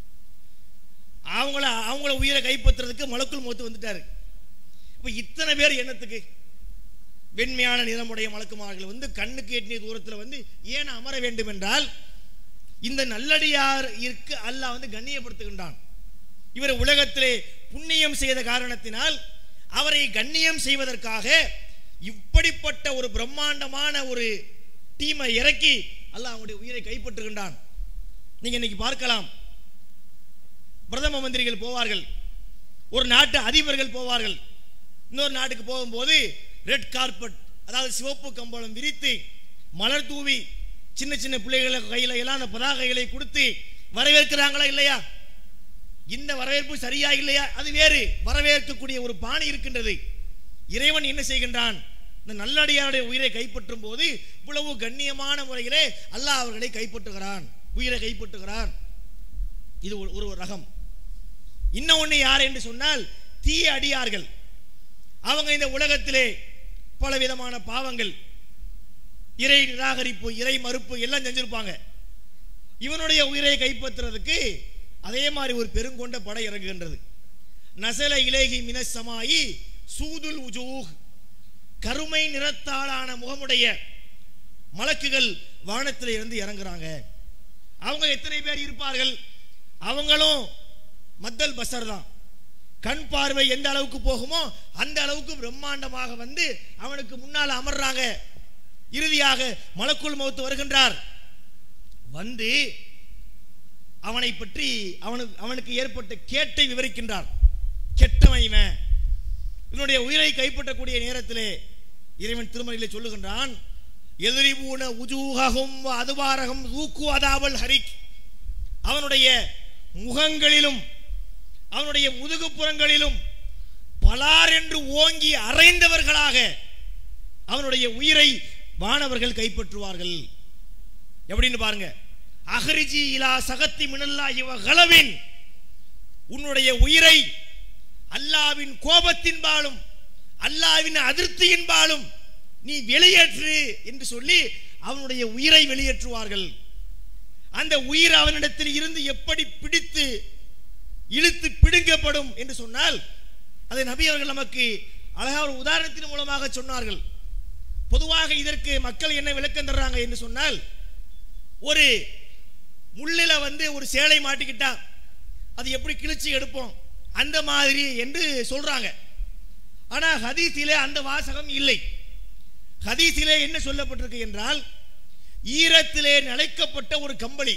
அவங்கள அவங்கள உயிரை கைப்பற்றுறதுக்கு மலக்குள் மோத்து வந்துட்டாரு இப்போ இத்தனை பேர் என்னத்துக்கு வெண்மையான நிறமுடைய மலக்குமார்கள் வந்து கண்ணுக்கு எட்டிய தூரத்தில் வந்து ஏன் அமர வேண்டும் என்றால் இந்த நல்லடியார் இருக்கு அல்லாஹ் வந்து கண்ணியப்படுத்துகின்றான் இவர் உலகத்திலே புண்ணியம் செய்த காரணத்தினால் அவரை கண்ணியம் செய்வதற்காக இப்படிப்பட்ட ஒரு பிரம்மாண்டமான ஒரு டீமை இறக்கி அல்லாஹ் அவனுடைய உயிரை கைப்பற்றுகின்றான் நீங்க இன்னைக்கு பார்க்கலாம் பிரதம மந்திரிகள் போவார்கள் ஒரு நாட்டு அதிபர்கள் போவார்கள் இன்னொரு நாட்டுக்கு போகும்போது ரெட் கார்பெட் அதாவது சிவப்பு கம்பளம் விரித்து மலர் தூவி சின்ன சின்ன பிள்ளைகளை கையில எல்லாம் அந்த பதாகைகளை கொடுத்து வரவேற்கிறாங்களா இல்லையா இந்த வரவேற்பு சரியா இல்லையா அது வேறு வரவேற்கக்கூடிய ஒரு பாணி இருக்கின்றது இறைவன் என்ன செய்கின்றான் இந்த நல்லடியாருடைய உயிரை கைப்பற்றும் போது இவ்வளவு கண்ணியமான முறையிலே அல்லாஹ் அவர்களை கைப்பற்றுகிறான் உயிரை கைப்பற்றுகிறான் இது ஒரு ஒரு ரகம் இன்னும் ஒன்று யார் என்று சொன்னால் தீய அடியார்கள் அவங்க இந்த உலகத்திலே பல விதமான பாவங்கள் இறை நிராகரிப்பு இறை மறுப்பு எல்லாம் செஞ்சிருப்பாங்க இவனுடைய உயிரை கைப்பற்றுறதுக்கு அதே மாதிரி ஒரு பெருங்கொண்ட படை இறங்குகின்றது நசல இலேகி மினசமாயி சூதுல் உஜூஹ் கருமை நிறத்தாலான முகமுடைய மலக்குகள் வானத்தில் இருந்து இறங்குறாங்க அவங்க எத்தனை பேர் இருப்பார்கள் அவங்களும் மத்தல் பசர் தான் கண் பார்வை எந்த அளவுக்கு போகுமோ அந்த அளவுக்கு பிரம்மாண்டமாக வந்து அவனுக்கு முன்னால் அமர்றாங்க இறுதியாக மலக்குள் மௌத்து வருகின்றார் வந்து அவனை பற்றி அவனுக்கு அவனுக்கு ஏற்பட்ட கேட்டை விவரிக்கின்றார் கெட்டவன் இவன் இவனுடைய உயிரை கைப்பற்றக்கூடிய நேரத்திலே இறைவன் திருமறையிலே சொல்லுகின்றான் எதிரிபூன உஜூககும் அதுவாரகம் ஊக்குவதாவல் ஹரிக் அவனுடைய முகங்களிலும் அவனுடைய முதுகுப்புறங்களிலும் பலார் என்று ஓங்கி அறைந்தவர்களாக அவனுடைய உயிரை வானவர்கள் கைப்பற்றுவார்கள் எப்படின்னு பாருங்க அகரிஜி இலா சகத்தி மினல்லா இவ கலவின் உன்னுடைய உயிரை அல்லாவின் கோபத்தின்பாலும் அல்லாவின் அதிருப்தியின்பாலும் நீ வெளியேற்று என்று சொல்லி அவனுடைய உயிரை வெளியேற்றுவார்கள் அந்த உயிர் அவனிடத்தில் இருந்து எப்படி பிடித்து இழுத்து பிடுங்கப்படும் என்று சொன்னால் அதை நபி அவர்கள் நமக்கு அழகாக ஒரு உதாரணத்தின் மூலமாக சொன்னார்கள் பொதுவாக இதற்கு மக்கள் என்ன விளக்கம் தர்றாங்க என்று சொன்னால் ஒரு முள்ளில வந்து ஒரு சேலை மாட்டிக்கிட்டா அது எப்படி கிழிச்சு எடுப்போம் அந்த மாதிரி என்று சொல்றாங்க ஆனா ஹதீஸிலே அந்த வாசகம் இல்லை ஹதீஸிலே என்ன சொல்லப்பட்டிருக்கு என்றால் ஈரத்திலே நனைக்கப்பட்ட ஒரு கம்பளி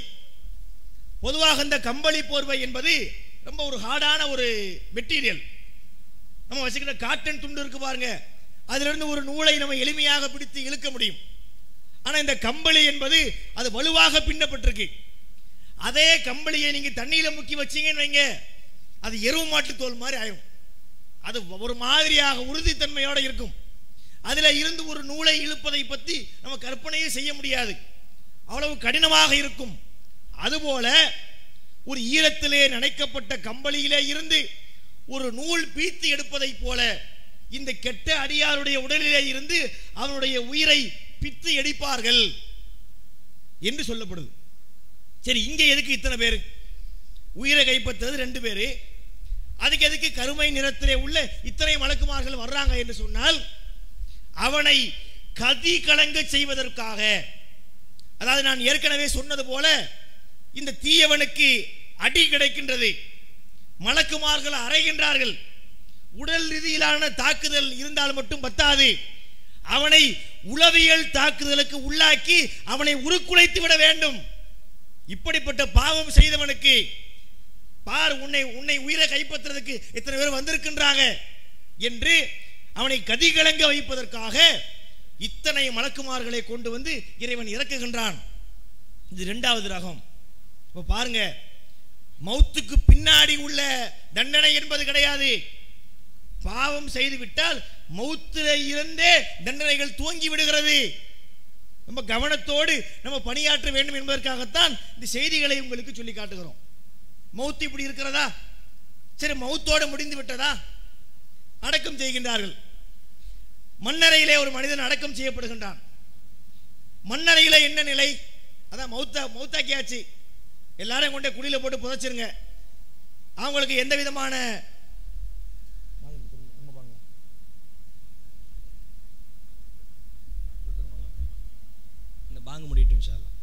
பொதுவாக இந்த கம்பளி போர்வை என்பது ரொம்ப ஒரு ஹார்டான ஒரு மெட்டீரியல் நம்ம வச்சுக்கிட்ட காட்டன் துண்டு இருக்கு பாருங்க அதுல இருந்து ஒரு நூலை நம்ம எளிமையாக பிடித்து இழுக்க முடியும் ஆனா இந்த கம்பளி என்பது அது வலுவாக பின்னப்பட்டிருக்கு அதே கம்பளியை நீங்க தண்ணியில முக்கி வச்சீங்கன்னு வைங்க அது எருவு மாட்டு தோல் மாதிரி ஆயிரும் அது ஒரு மாதிரியாக உறுதித்தன்மையோட இருக்கும் அதுல இருந்து ஒரு நூலை இழுப்பதை பத்தி நம்ம கற்பனையே செய்ய முடியாது அவ்வளவு கடினமாக இருக்கும் அதுபோல ஒரு ஈரத்திலே நனைக்கப்பட்ட கம்பளியிலே இருந்து ஒரு நூல் பீத்து எடுப்பதை போல இந்த கெட்ட அடியாருடைய உடலிலே இருந்து அவனுடைய உயிரை பித்து எடுப்பார்கள் என்று சொல்லப்படுது சரி இங்க எதுக்கு இத்தனை பேர் உயிரை கைப்பற்றது ரெண்டு பேரு அதுக்கு எதுக்கு கருமை நிறத்திலே உள்ள இத்தனை மலக்குமார்கள் வர்றாங்க என்று சொன்னால் அவனை கதி கலங்க செய்வதற்காக அதாவது நான் ஏற்கனவே சொன்னது போல இந்த தீயவனுக்கு அடி கிடைக்கின்றது மலக்குமார்கள் அறைகின்றார்கள் உடல் ரீதியிலான தாக்குதல் இருந்தால் மட்டும் பத்தாது அவனை உளவியல் தாக்குதலுக்கு உள்ளாக்கி அவனை உருக்குலைத்து விட வேண்டும் இப்படிப்பட்ட பாவம் செய்தவனுக்கு பார் உன்னை உன்னை உயிரை கைப்பற்றுறதுக்கு எத்தனை பேர் வந்திருக்கின்றாங்க என்று அவனை கதிகலங்க வைப்பதற்காக இத்தனை மலக்குமார்களை கொண்டு வந்து இறைவன் இறக்குகின்றான் இது இரண்டாவது ரகம் இப்ப பாருங்க மௌத்துக்கு பின்னாடி உள்ள தண்டனை என்பது கிடையாது பாவம் செய்து விட்டால் மௌத்தில இருந்தே தண்டனைகள் துவங்கி விடுகிறது நம்ம கவனத்தோடு நம்ம பணியாற்ற வேண்டும் என்பதற்காகத்தான் இந்த செய்திகளை உங்களுக்கு சொல்லி காட்டுகிறோம் மௌத்து இப்படி இருக்கிறதா சரி மௌத்தோடு முடிந்து விட்டதா அடக்கம் செய்கின்றார்கள் மண்ணறையிலே ஒரு மனிதன் அடக்கம் செய்யப்படுகின்றான் மண்ணறையிலே என்ன நிலை அதான் மௌத்தா மௌத்தாக்கியாச்சு எல்லாரும் கொண்டே குழியில போட்டு புதைச்சிருங்க அவங்களுக்கு எந்த விதமான இந்த பாங்கு முடியட்டும் இன்ஷா அல்லாஹ்.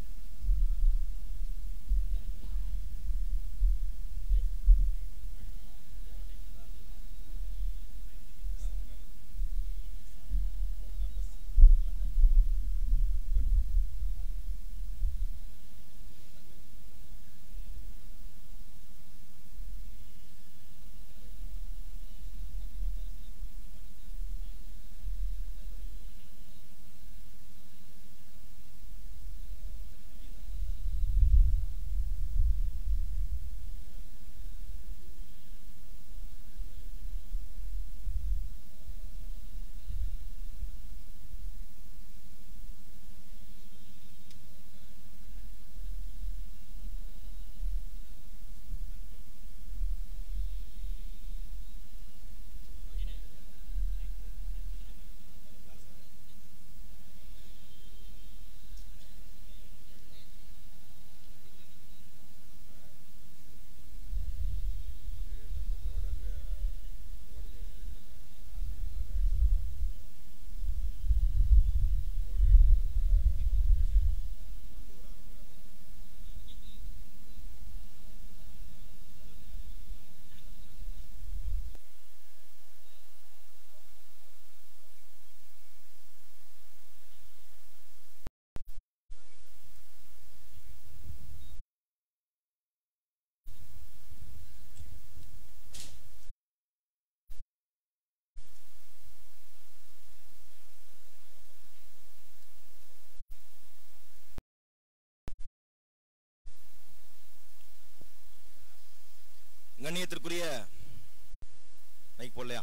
கண்ணியத்திற்குரிய மைக் போடலையா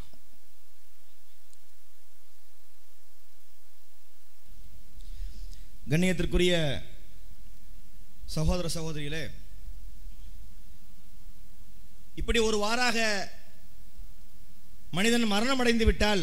கண்ணியத்திற்குரிய சகோதர சகோதரிகளே இப்படி ஒரு வாராக மனிதன் மரணம் அடைந்து விட்டால்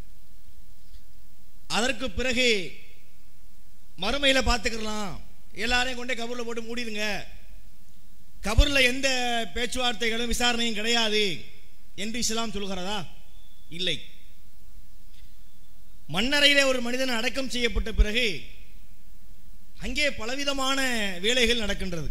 அதற்கு பிறகு மறுமையில பார்த்துக்கலாம் எல்லாரையும் கொண்டே கபூர்ல போட்டு மூடிடுங்க கபூர்ல எந்த பேச்சுவார்த்தைகளும் விசாரணையும் கிடையாது என்று இஸ்லாம் சொல்கிறதா இல்லை மண்ணறையிலே ஒரு மனிதன் அடக்கம் செய்யப்பட்ட பிறகு அங்கே பலவிதமான வேலைகள் நடக்கின்றது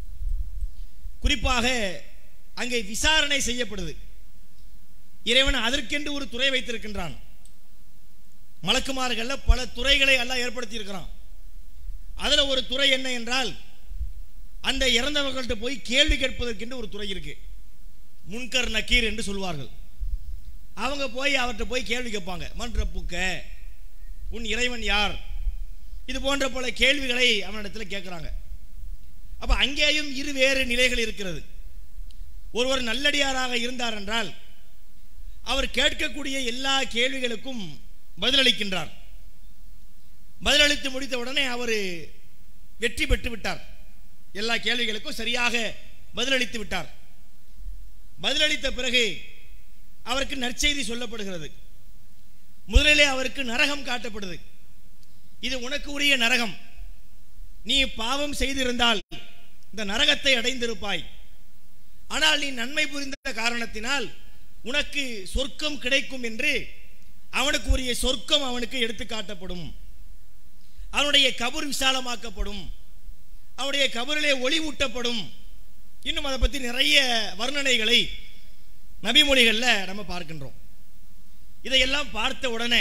குறிப்பாக அங்கே விசாரணை செய்யப்படுது இறைவன் அதற்கென்று ஒரு துறை வைத்திருக்கின்றான் மலக்குமார்கள்ல பல துறைகளை எல்லாம் ஏற்படுத்தி இருக்கிறான் அதுல ஒரு துறை என்ன என்றால் அந்த இறந்தவர்கள்ட்ட போய் கேள்வி கேட்பதற்கென்று ஒரு துறை இருக்கு முன்கர் நக்கீர் என்று சொல்வார்கள் அவங்க போய் அவர்கிட்ட போய் கேள்வி கேட்பாங்க மன்ற புக்க உன் இறைவன் யார் இது போன்ற பல கேள்விகளை அவனிடத்தில் கேட்குறாங்க அப்ப அங்கேயும் இரு வேறு நிலைகள் இருக்கிறது ஒருவர் நல்லடியாராக இருந்தார் என்றால் அவர் கேட்கக்கூடிய எல்லா கேள்விகளுக்கும் பதிலளிக்கின்றார் பதிலளித்து முடித்த உடனே அவர் வெற்றி பெற்று விட்டார் எல்லா கேள்விகளுக்கும் சரியாக பதிலளித்து விட்டார் பதிலளித்த பிறகு அவருக்கு நற்செய்தி சொல்லப்படுகிறது முதலிலே அவருக்கு நரகம் காட்டப்படுது இது உனக்கு உரிய நரகம் நீ பாவம் செய்திருந்தால் இந்த நரகத்தை அடைந்திருப்பாய் ஆனால் நீ நன்மை புரிந்த காரணத்தினால் உனக்கு சொர்க்கம் கிடைக்கும் என்று அவனுக்கு உரிய சொர்க்கம் அவனுக்கு எடுத்து காட்டப்படும் அவனுடைய கபர் விசாலமாக்கப்படும் அவனுடைய கபரிலே ஒளி ஊட்டப்படும் இன்னும் அதை பற்றி நிறைய வர்ணனைகளை நபிமொழிகளில் நம்ம பார்க்கின்றோம் இதையெல்லாம் பார்த்த உடனே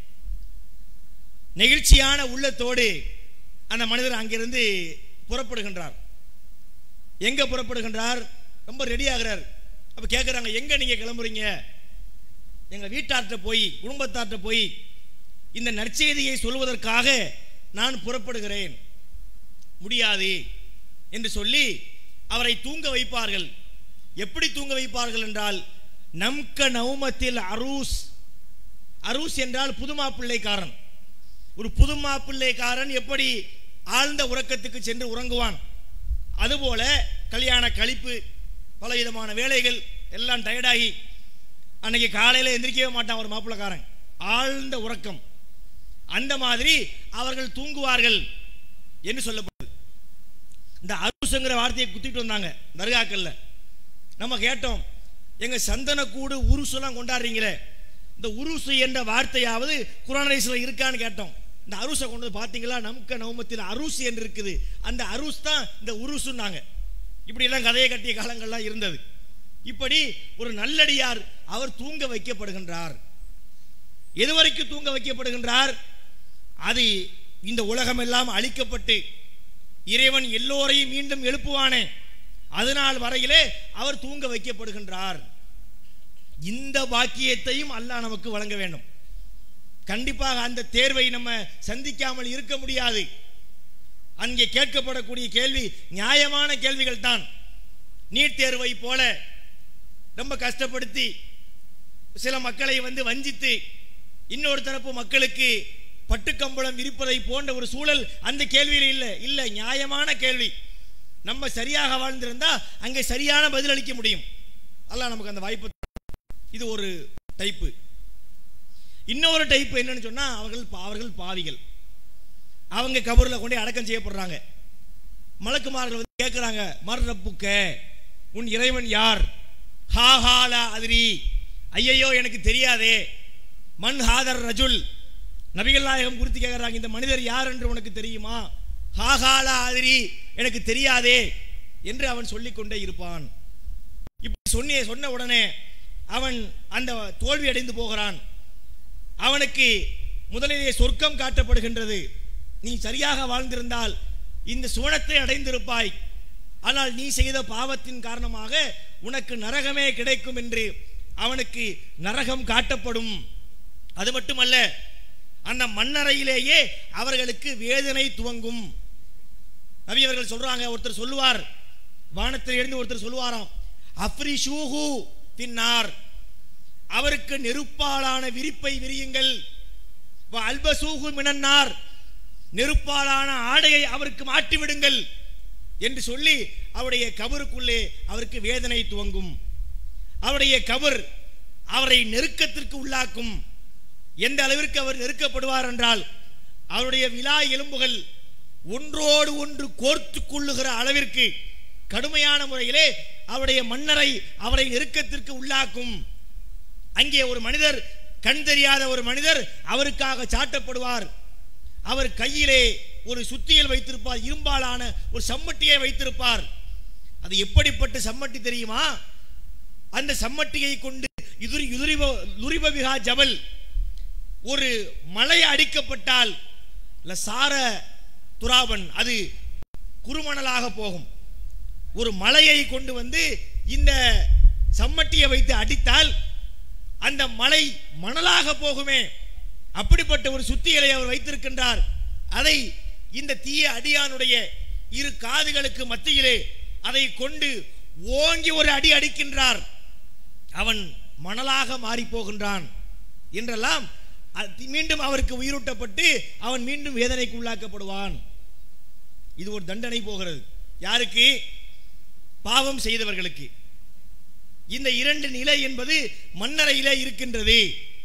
நெகிழ்ச்சியான உள்ளத்தோடு அந்த மனிதர் அங்கிருந்து புறப்படுகின்றார் எங்க புறப்படுகின்றார் ரொம்ப ரெடி ஆகிறார் அப்ப கேட்குறாங்க எங்க நீங்க கிளம்புறீங்க எங்க வீட்டார்ட்ட போய் குடும்பத்தார்ட்ட போய் இந்த நற்செய்தியை சொல்வதற்காக நான் புறப்படுகிறேன் முடியாது என்று சொல்லி அவரை தூங்க வைப்பார்கள் எப்படி தூங்க வைப்பார்கள் என்றால் நம்க நவுமத்தில் அரூஸ் அரூஸ் என்றால் புதுமா பிள்ளைக்காரன் ஒரு புதுமா பிள்ளைக்காரன் எப்படி ஆழ்ந்த உறக்கத்துக்கு சென்று உறங்குவான் அதுபோல கல்யாண கழிப்பு பலவிதமான வேலைகள் எல்லாம் டயர்டாகி அன்னைக்கு காலையில் எந்திரிக்கவே மாட்டான் ஒரு மாப்பிள்ளக்காரன் ஆழ்ந்த உறக்கம் அந்த மாதிரி அவர்கள் தூங்குவார்கள் என்று சொல்லப்படுது இந்த அருசுங்கிற வார்த்தையை குத்திட்டு வந்தாங்க தர்காக்கள்ல நம்ம கேட்டோம் எங்க சந்தனக்கூடு உருசுலாம் கொண்டாடுறீங்களே இந்த உருசு என்ற வார்த்தையாவது குரானேஸ்ல இருக்கான்னு கேட்டோம் இந்த அருசை கொண்டு வந்து பார்த்தீங்களா நமக்கு நவமத்தில் அருசு என்று இருக்குது அந்த அருஸ் தான் இந்த உருசுன்னாங்க இப்படி எல்லாம் கதையை கட்டிய காலங்கள்லாம் இருந்தது இப்படி ஒரு நல்லடியார் அவர் தூங்க வைக்கப்படுகின்றார் எதுவரைக்கும் தூங்க வைக்கப்படுகின்றார் அது இந்த உலகம் எல்லாம் அழிக்கப்பட்டு இறைவன் எல்லோரையும் மீண்டும் எழுப்புவானே அதனால் வரையிலே அவர் தூங்க வைக்கப்படுகின்றார் இந்த பாக்கியத்தையும் அல்லாஹ் நமக்கு வழங்க வேண்டும் கண்டிப்பாக அந்த தேர்வை நம்ம சந்திக்காமல் இருக்க முடியாது அங்கே கேட்கப்படக்கூடிய கேள்வி நியாயமான கேள்விகள் தான் நீட் தேர்வை போல ரொம்ப கஷ்டப்படுத்தி சில மக்களை வந்து வஞ்சித்து இன்னொரு தரப்பு மக்களுக்கு பட்டுக்கம்பளம் விரிப்பதை போன்ற ஒரு சூழல் அந்த கேள்வியில் இல்லை இல்லை நியாயமான கேள்வி நம்ம சரியாக வாழ்ந்திருந்தா அங்கே சரியான பதில் அளிக்க முடியும் அல்லாஹ் நமக்கு அந்த வாய்ப்பு இது ஒரு டைப்பு இன்னொரு டைப் என்னன்னு சொன்னா அவர்கள் அவர்கள் பாவிகள் அவங்க கபூரில் கொண்டு அடக்கம் செய்யப்படுறாங்க மலக்குமார்கள் வந்து கேட்குறாங்க மர் ரப்புக்க உன் இறைவன் யார் ஹாஹாலா அதிரி ஐயையோ எனக்கு தெரியாதே மண் ஹாதர் ரஜுல் நபிகள் நாயகம் குறித்து கேட்குறாங்க இந்த மனிதர் யார் என்று உனக்கு தெரியுமா ஹாஹாலா அதிரி எனக்கு தெரியாதே என்று அவன் சொல்லிக்கொண்டே இருப்பான் இப்படி சொன்னிய சொன்ன உடனே அவன் அந்த தோல்வி அடைந்து போகிறான் அவனுக்கு முதலிலே சொர்க்கம் காட்டப்படுகின்றது நீ சரியாக வாழ்ந்திருந்தால் இந்த சுவனத்தை அடைந்திருப்பாய் ஆனால் நீ செய்த பாவத்தின் காரணமாக உனக்கு நரகமே கிடைக்கும் என்று அவனுக்கு நரகம் காட்டப்படும் அது மட்டுமல்ல அந்த மண்ணறையிலேயே அவர்களுக்கு வேதனை துவங்கும் நபி அவர்கள் சொல்றாங்க ஒருத்தர் சொல்லுவார் வானத்தில் இருந்து ஒருத்தர் சொல்லுவாராம் அப்ரிஷூஹு பின்னார் அவருக்கு நெருப்பாலான விரிப்பை விரியுங்கள் வ அல்பசூஹு மினன்னார் நெருப்பாலான ஆடையை அவருக்கு மாட்டி விடுங்கள் என்று சொல்லி அவருடைய கபருக்குள்ளே அவருக்கு வேதனை துவங்கும் அவருடைய கபர் அவரை நெருக்கத்திற்கு உள்ளாக்கும் எந்த அளவிற்கு அவர் நெருக்கப்படுவார் என்றால் அவருடைய விழா எலும்புகள் ஒன்றோடு ஒன்று கோர்த்து கொள்ளுகிற அளவிற்கு கடுமையான முறையிலே அவருடைய மன்னரை அவரை நெருக்கத்திற்கு உள்ளாக்கும் அங்கே ஒரு மனிதர் கண் தெரியாத ஒரு மனிதர் அவருக்காக சாட்டப்படுவார் அவர் கையிலே ஒரு சுத்தியல் வைத்திருப்பார் இரும்பாலான ஒரு சம்மட்டியை வைத்திருப்பார் அது எப்படிப்பட்ட சம்மட்டி தெரியுமா அந்த சம்மட்டியை கொண்டு யுதுரி யுதுரிப லுரிபவிகா ஜபல் ஒரு மலை அடிக்கப்பட்டால் சார துராபன் அது குறுமணலாக போகும் ஒரு மலையை கொண்டு வந்து இந்த சம்மட்டியை வைத்து அடித்தால் அந்த மலை மணலாக போகுமே அப்படிப்பட்ட ஒரு சுத்தியலை அவர் வைத்திருக்கின்றார் அதை இந்த தீய அடியானுடைய இரு காதுகளுக்கு மத்தியிலே அதை கொண்டு ஓங்கி ஒரு அடி அடிக்கின்றார் அவன் மணலாக மாறி போகின்றான் என்றெல்லாம் அது மீண்டும் அவருக்கு உயிரூட்டப்பட்டு அவன் மீண்டும் வேதனைக்கு உள்ளாக்கப்படுவான் இது ஒரு தண்டனை போகிறது யாருக்கு பாவம் செய்தவர்களுக்கு இந்த இரண்டு நிலை என்பது மன்னரையிலே இருக்கின்றது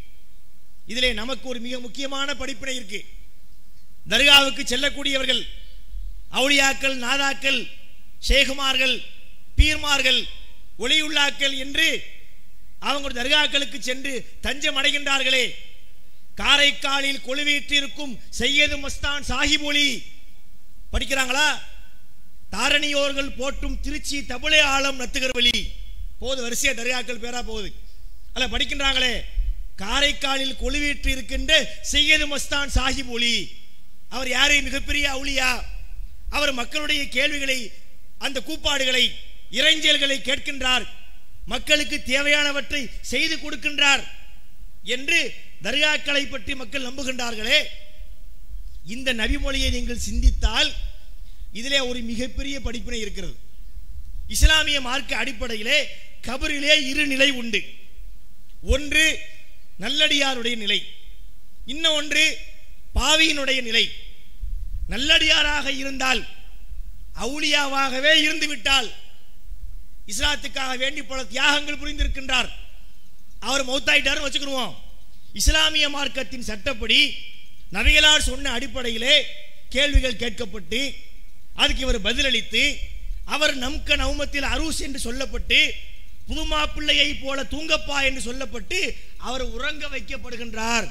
இதிலே நமக்கு ஒரு மிக முக்கியமான படிப்பினை இருக்கு தர்காவுக்கு செல்லக்கூடியவர்கள் அவுளியாக்கள் நாதாக்கள் ஷேகுமார்கள் பீர்மார்கள் ஒளியுள்ளாக்கள் என்று அவங்க தர்காக்களுக்கு சென்று தஞ்சம் அடைகின்றார்களே காரைக்காலில் கொழுவீற்றிருக்கும் செய்யது மஸ்தான் சாஹிப் ஒளி படிக்கிறாங்களா தாரணியோர்கள் போட்டும் திருச்சி தபுளே ஆழம் நத்துகிற வழி போது வரிசையா தர்காக்கள் பேரா போகுது அல்ல படிக்கின்றாங்களே காரைக்காலில் கொழுவீற்று இருக்கின்ற செய்யது மஸ்தான் சாஹிப் ஒளி அவர் யாரு மிகப்பெரிய அவுளியா அவர் மக்களுடைய கேள்விகளை அந்த கூப்பாடுகளை இறைஞ்சல்களை கேட்கின்றார் மக்களுக்கு தேவையானவற்றை செய்து கொடுக்கின்றார் என்று தர்காக்களை பற்றி மக்கள் நம்புகின்றார்களே இந்த நபிமொழியை நீங்கள் சிந்தித்தால் இதிலே ஒரு மிகப்பெரிய படிப்பினை இருக்கிறது இஸ்லாமிய மார்க்க அடிப்படையிலே கபரிலே இரு நிலை உண்டு ஒன்று நல்லடியாருடைய நிலை இன்னும் ஒன்று பாவியினுடைய நிலை நல்லடியாராக இருந்தால் அவுளியாவாகவே இருந்து விட்டால் இஸ்லாத்துக்காக வேண்டி பல தியாகங்கள் புரிந்திருக்கின்றார் அவர் மௌத்தாயிட்டாருன்னு வச்சுக்கிடுவோம் இஸ்லாமிய மார்க்கத்தின் சட்டப்படி நபிகளார் சொன்ன அடிப்படையிலே கேள்விகள் கேட்கப்பட்டு அதுக்கு இவர் பதிலளித்து அவர் நம்க நவமத்தில் அரூஸ் என்று சொல்லப்பட்டு புதுமா பிள்ளையை போல தூங்கப்பா என்று சொல்லப்பட்டு அவர் உறங்க வைக்கப்படுகின்றார்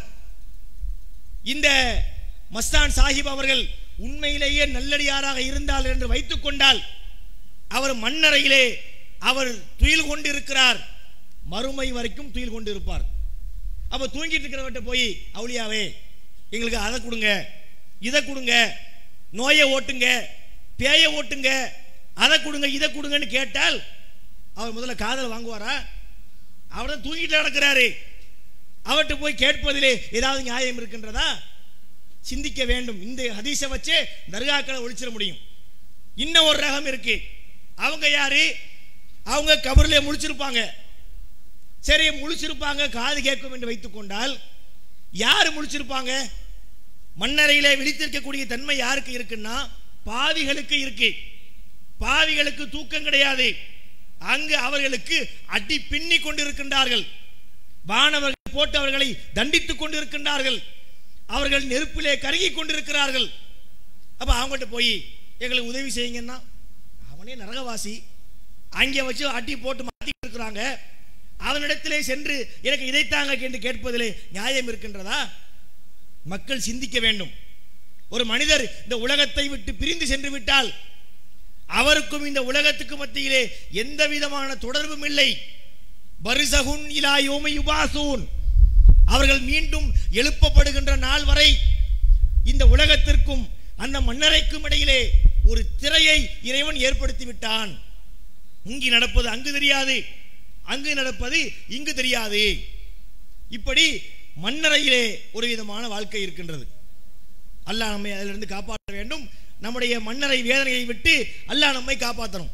இந்த மஸ்தான் சாஹிப் அவர்கள் உண்மையிலேயே நல்லடியாராக இருந்தால் என்று வைத்துக் கொண்டால் அவர் மண்ணறையிலே அவர் துயில் கொண்டிருக்கிறார் மறுமை வரைக்கும் துயில் கொண்டிருப்பார் அப்ப தூங்கிட்டு இருக்கிறவர்கிட்ட போய் அவுளியாவே எங்களுக்கு அதை கொடுங்க இதை கொடுங்க நோயை ஓட்டுங்க பேயை ஓட்டுங்க அதை கொடுங்க இதை கொடுங்கன்னு கேட்டால் அவர் முதல்ல காதல் வாங்குவாரா அவர் தான் தூங்கிட்டு நடக்கிறாரு அவர்கிட்ட போய் கேட்பதிலே ஏதாவது நியாயம் இருக்கின்றதா சிந்திக்க வேண்டும் இந்த ஹதீஸை வச்சே தர்காக்களை ஒழிச்சிட முடியும் இன்னும் ஒரு ரகம் இருக்கு அவங்க யாரு அவங்க கபரிலே முழிச்சிருப்பாங்க சரி முழிச்சிருப்பாங்க காது கேட்கும் என்று வைத்துக் கொண்டால் யார் முழிச்சிருப்பாங்க மண்ணறையிலே விழித்திருக்கக்கூடிய தன்மை யாருக்கு இருக்குன்னா பாவிகளுக்கு இருக்கு பாவிகளுக்கு தூக்கம் கிடையாது அங்கு அவர்களுக்கு அடி பின்னி கொண்டிருக்கின்றார்கள் வானவர்கள் போட்டு அவர்களை தண்டித்துக் கொண்டிருக்கின்றார்கள் அவர்கள் நெருப்பிலே கருகி கொண்டிருக்கிறார்கள் அப்ப அவங்கள்ட்ட போய் எங்களுக்கு உதவி செய்யுங்கன்னா அவனே நரகவாசி அங்கே வச்சு அட்டி போட்டு மாட்டி இருக்கிறாங்க அவனிடத்திலே சென்று எனக்கு இதைத்தாங்க என்று கேட்பதிலே நியாயம் இருக்கின்றதா மக்கள் சிந்திக்க வேண்டும் ஒரு மனிதர் இந்த உலகத்தை விட்டு பிரிந்து சென்று விட்டால் அவருக்கும் இந்த உலகத்துக்கு மத்தியிலே எந்த விதமான தொடர்பும் இல்லை பரிசகுன் இலா யோமி யுபாசூன் அவர்கள் மீண்டும் எழுப்பப்படுகின்ற நாள் வரை இந்த உலகத்திற்கும் அந்த மன்னரைக்கும் இடையிலே ஒரு திரையை இறைவன் ஏற்படுத்தி விட்டான் இங்கு நடப்பது அங்கு தெரியாது அங்கு நடப்பது இங்கு தெரியாது இப்படி மன்னரையிலே ஒரு விதமான வாழ்க்கை இருக்கின்றது அல்லாஹ் நம்மை அதிலிருந்து காப்பாற்ற வேண்டும் நம்முடைய மன்னரை வேதனையை விட்டு அல்லாஹ் நம்மை காப்பாற்றணும்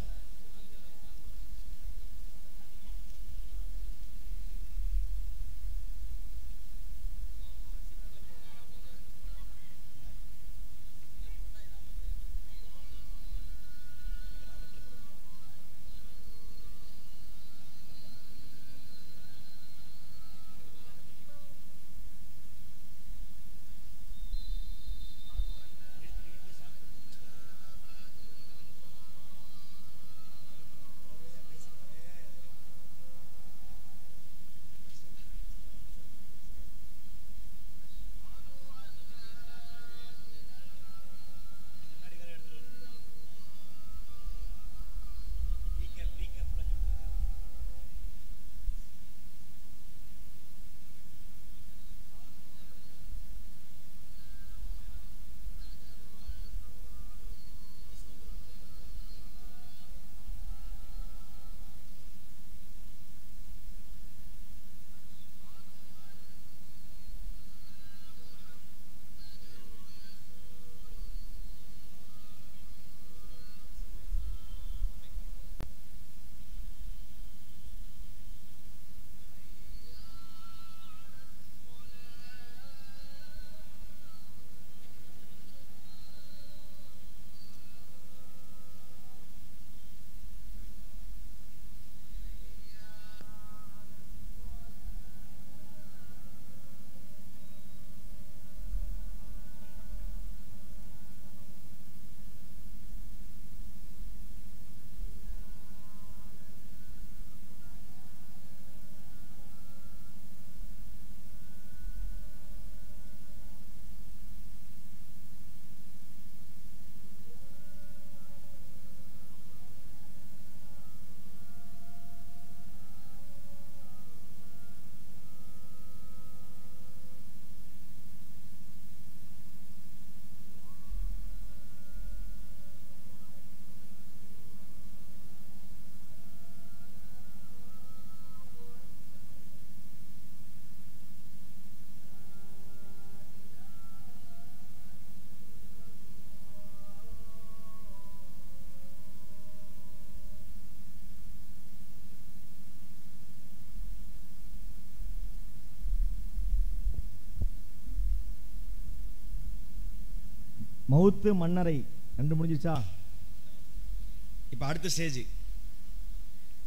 மவுத்து மன்னரை ரெண்டு முடிஞ்சிருச்சா இப்போ அடுத்த ஸ்டேஜ்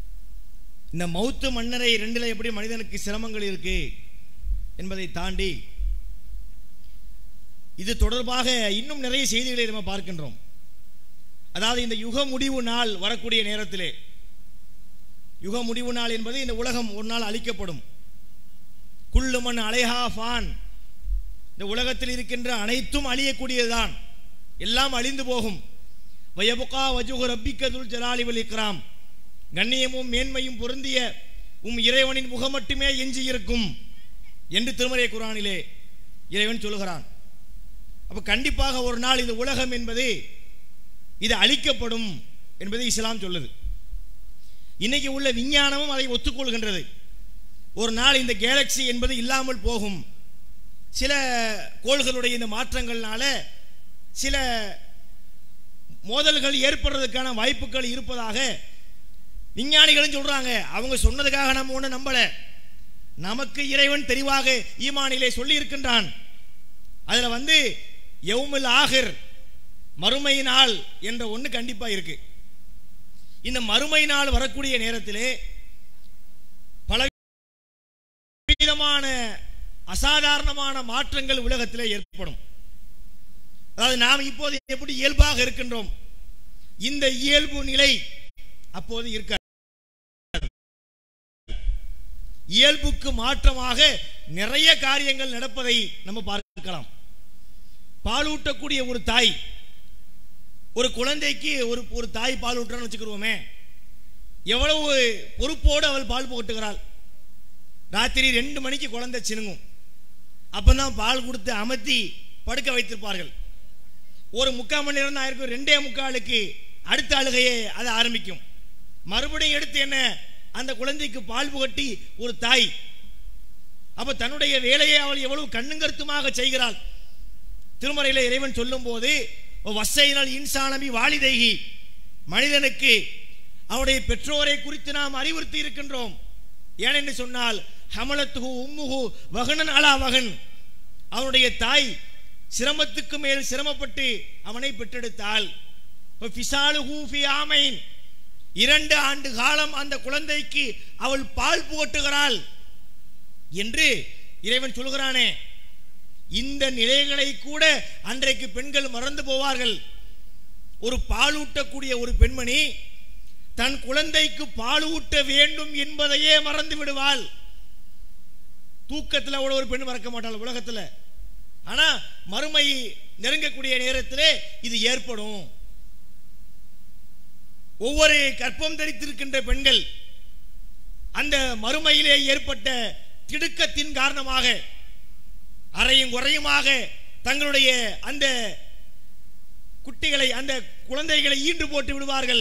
இந்த மௌத்து மன்னரை ரெண்டுல எப்படி மனிதனுக்கு சிரமங்கள் இருக்கு என்பதை தாண்டி இது தொடர்பாக இன்னும் நிறைய செய்திகளை நம்ம பார்க்கின்றோம் அதாவது இந்த யுக முடிவு நாள் வரக்கூடிய நேரத்திலே யுக முடிவு நாள் என்பது இந்த உலகம் ஒரு நாள் அழிக்கப்படும் குள்ளுமன் அலைஹா ஃபான் இந்த உலகத்தில் இருக்கின்ற அனைத்தும் அழியக்கூடியதுதான் எல்லாம் அழிந்து போகும் வயபுகா வஜுகு ரப்பிக்கதுல் ஜலாலி வல் இக்ராம் கண்ணியமும் மேன்மையும் பொருந்திய உம் இறைவனின் முகம் மட்டுமே எஞ்சி இருக்கும் என்று திருமறை குரானிலே இறைவன் சொல்லுகிறான் அப்ப கண்டிப்பாக ஒரு நாள் இந்த உலகம் என்பது இது அழிக்கப்படும் என்பதை இஸ்லாம் சொல்லுது இன்னைக்கு உள்ள விஞ்ஞானமும் அதை ஒத்துக்கொள்கின்றது ஒரு நாள் இந்த கேலக்சி என்பது இல்லாமல் போகும் சில கோள்களுடைய இந்த மாற்றங்கள்னால சில மோதல்கள் ஏற்படுறதுக்கான வாய்ப்புகள் இருப்பதாக விஞ்ஞானிகளும் சொல்றாங்க அவங்க சொன்னதுக்காக நம்ம ஒண்ணு நம்பல நமக்கு இறைவன் தெளிவாக ஈமானிலே சொல்லி இருக்கின்றான் அதுல வந்து யௌமுல் ஆகிர் மறுமை நாள் என்ற ஒன்று கண்டிப்பா இருக்கு இந்த மறுமை நாள் வரக்கூடிய நேரத்திலே பல விதமான அசாதாரணமான மாற்றங்கள் உலகத்திலே ஏற்படும் அதாவது நாம் இப்போது எப்படி இயல்பாக இருக்கின்றோம் இந்த இயல்பு நிலை அப்போது இருக்க இயல்புக்கு மாற்றமாக நிறைய காரியங்கள் நடப்பதை நம்ம பார்க்கலாம் பாலூட்டக்கூடிய ஒரு தாய் ஒரு குழந்தைக்கு ஒரு ஒரு தாய் பால் ஊட்டுறான்னு வச்சுக்கிறோமே எவ்வளவு பொறுப்போடு அவள் பால் போட்டுகிறாள் ராத்திரி ரெண்டு மணிக்கு குழந்தை சினுங்கும் அப்பதான் பால் கொடுத்து அமர்த்தி படுக்க வைத்திருப்பார்கள் ஒரு முக்கால் மணி நேரம் தான் ஆயிருக்கும் ரெண்டே முக்காலுக்கு அடுத்த அழுகையே அது ஆரம்பிக்கும் மறுபடியும் எடுத்து என்ன அந்த குழந்தைக்கு பால் புகட்டி ஒரு தாய் அப்ப தன்னுடைய வேலையை அவள் எவ்வளவு கண்ணுங்கருத்துமாக செய்கிறாள் திருமறையில இறைவன் சொல்லும் போது வசையினால் இன்சானமி வாலிதைகி மனிதனுக்கு அவருடைய பெற்றோரை குறித்து நாம் அறிவுறுத்தி இருக்கின்றோம் ஏனென்று சொன்னால் ஹமலத்துகு உம்முகு வகனன் அலா வகன் அவனுடைய தாய் சிரமத்துக்கு மேல் சிரமப்பட்டு அவனை பெற்றெடுத்தாள் ஃபிசாலுஹு ஃபி ஆமைன் இரண்டு ஆண்டு காலம் அந்த குழந்தைக்கு அவள் பால் புகட்டுகிறாள் என்று இறைவன் சொல்கிறானே இந்த நிலைகளை கூட அன்றைக்கு பெண்கள் மறந்து போவார்கள் ஒரு பாலூட்டக்கூடிய ஒரு பெண்மணி தன் குழந்தைக்கு பாலூட்ட வேண்டும் என்பதையே மறந்து விடுவாள் தூக்கத்தில் அவ்வளவு ஒரு பெண் மறக்க மாட்டாள் உலகத்தில் ஆனா மறுமை நெருங்கக்கூடிய நேரத்திலே இது ஏற்படும் ஒவ்வொரு கற்பம் தரித்திருக்கின்ற பெண்கள் அந்த மறுமையிலே ஏற்பட்ட திடுக்கத்தின் காரணமாக அறையும் குறையுமாக தங்களுடைய அந்த குட்டிகளை அந்த குழந்தைகளை ஈண்டு போட்டு விடுவார்கள்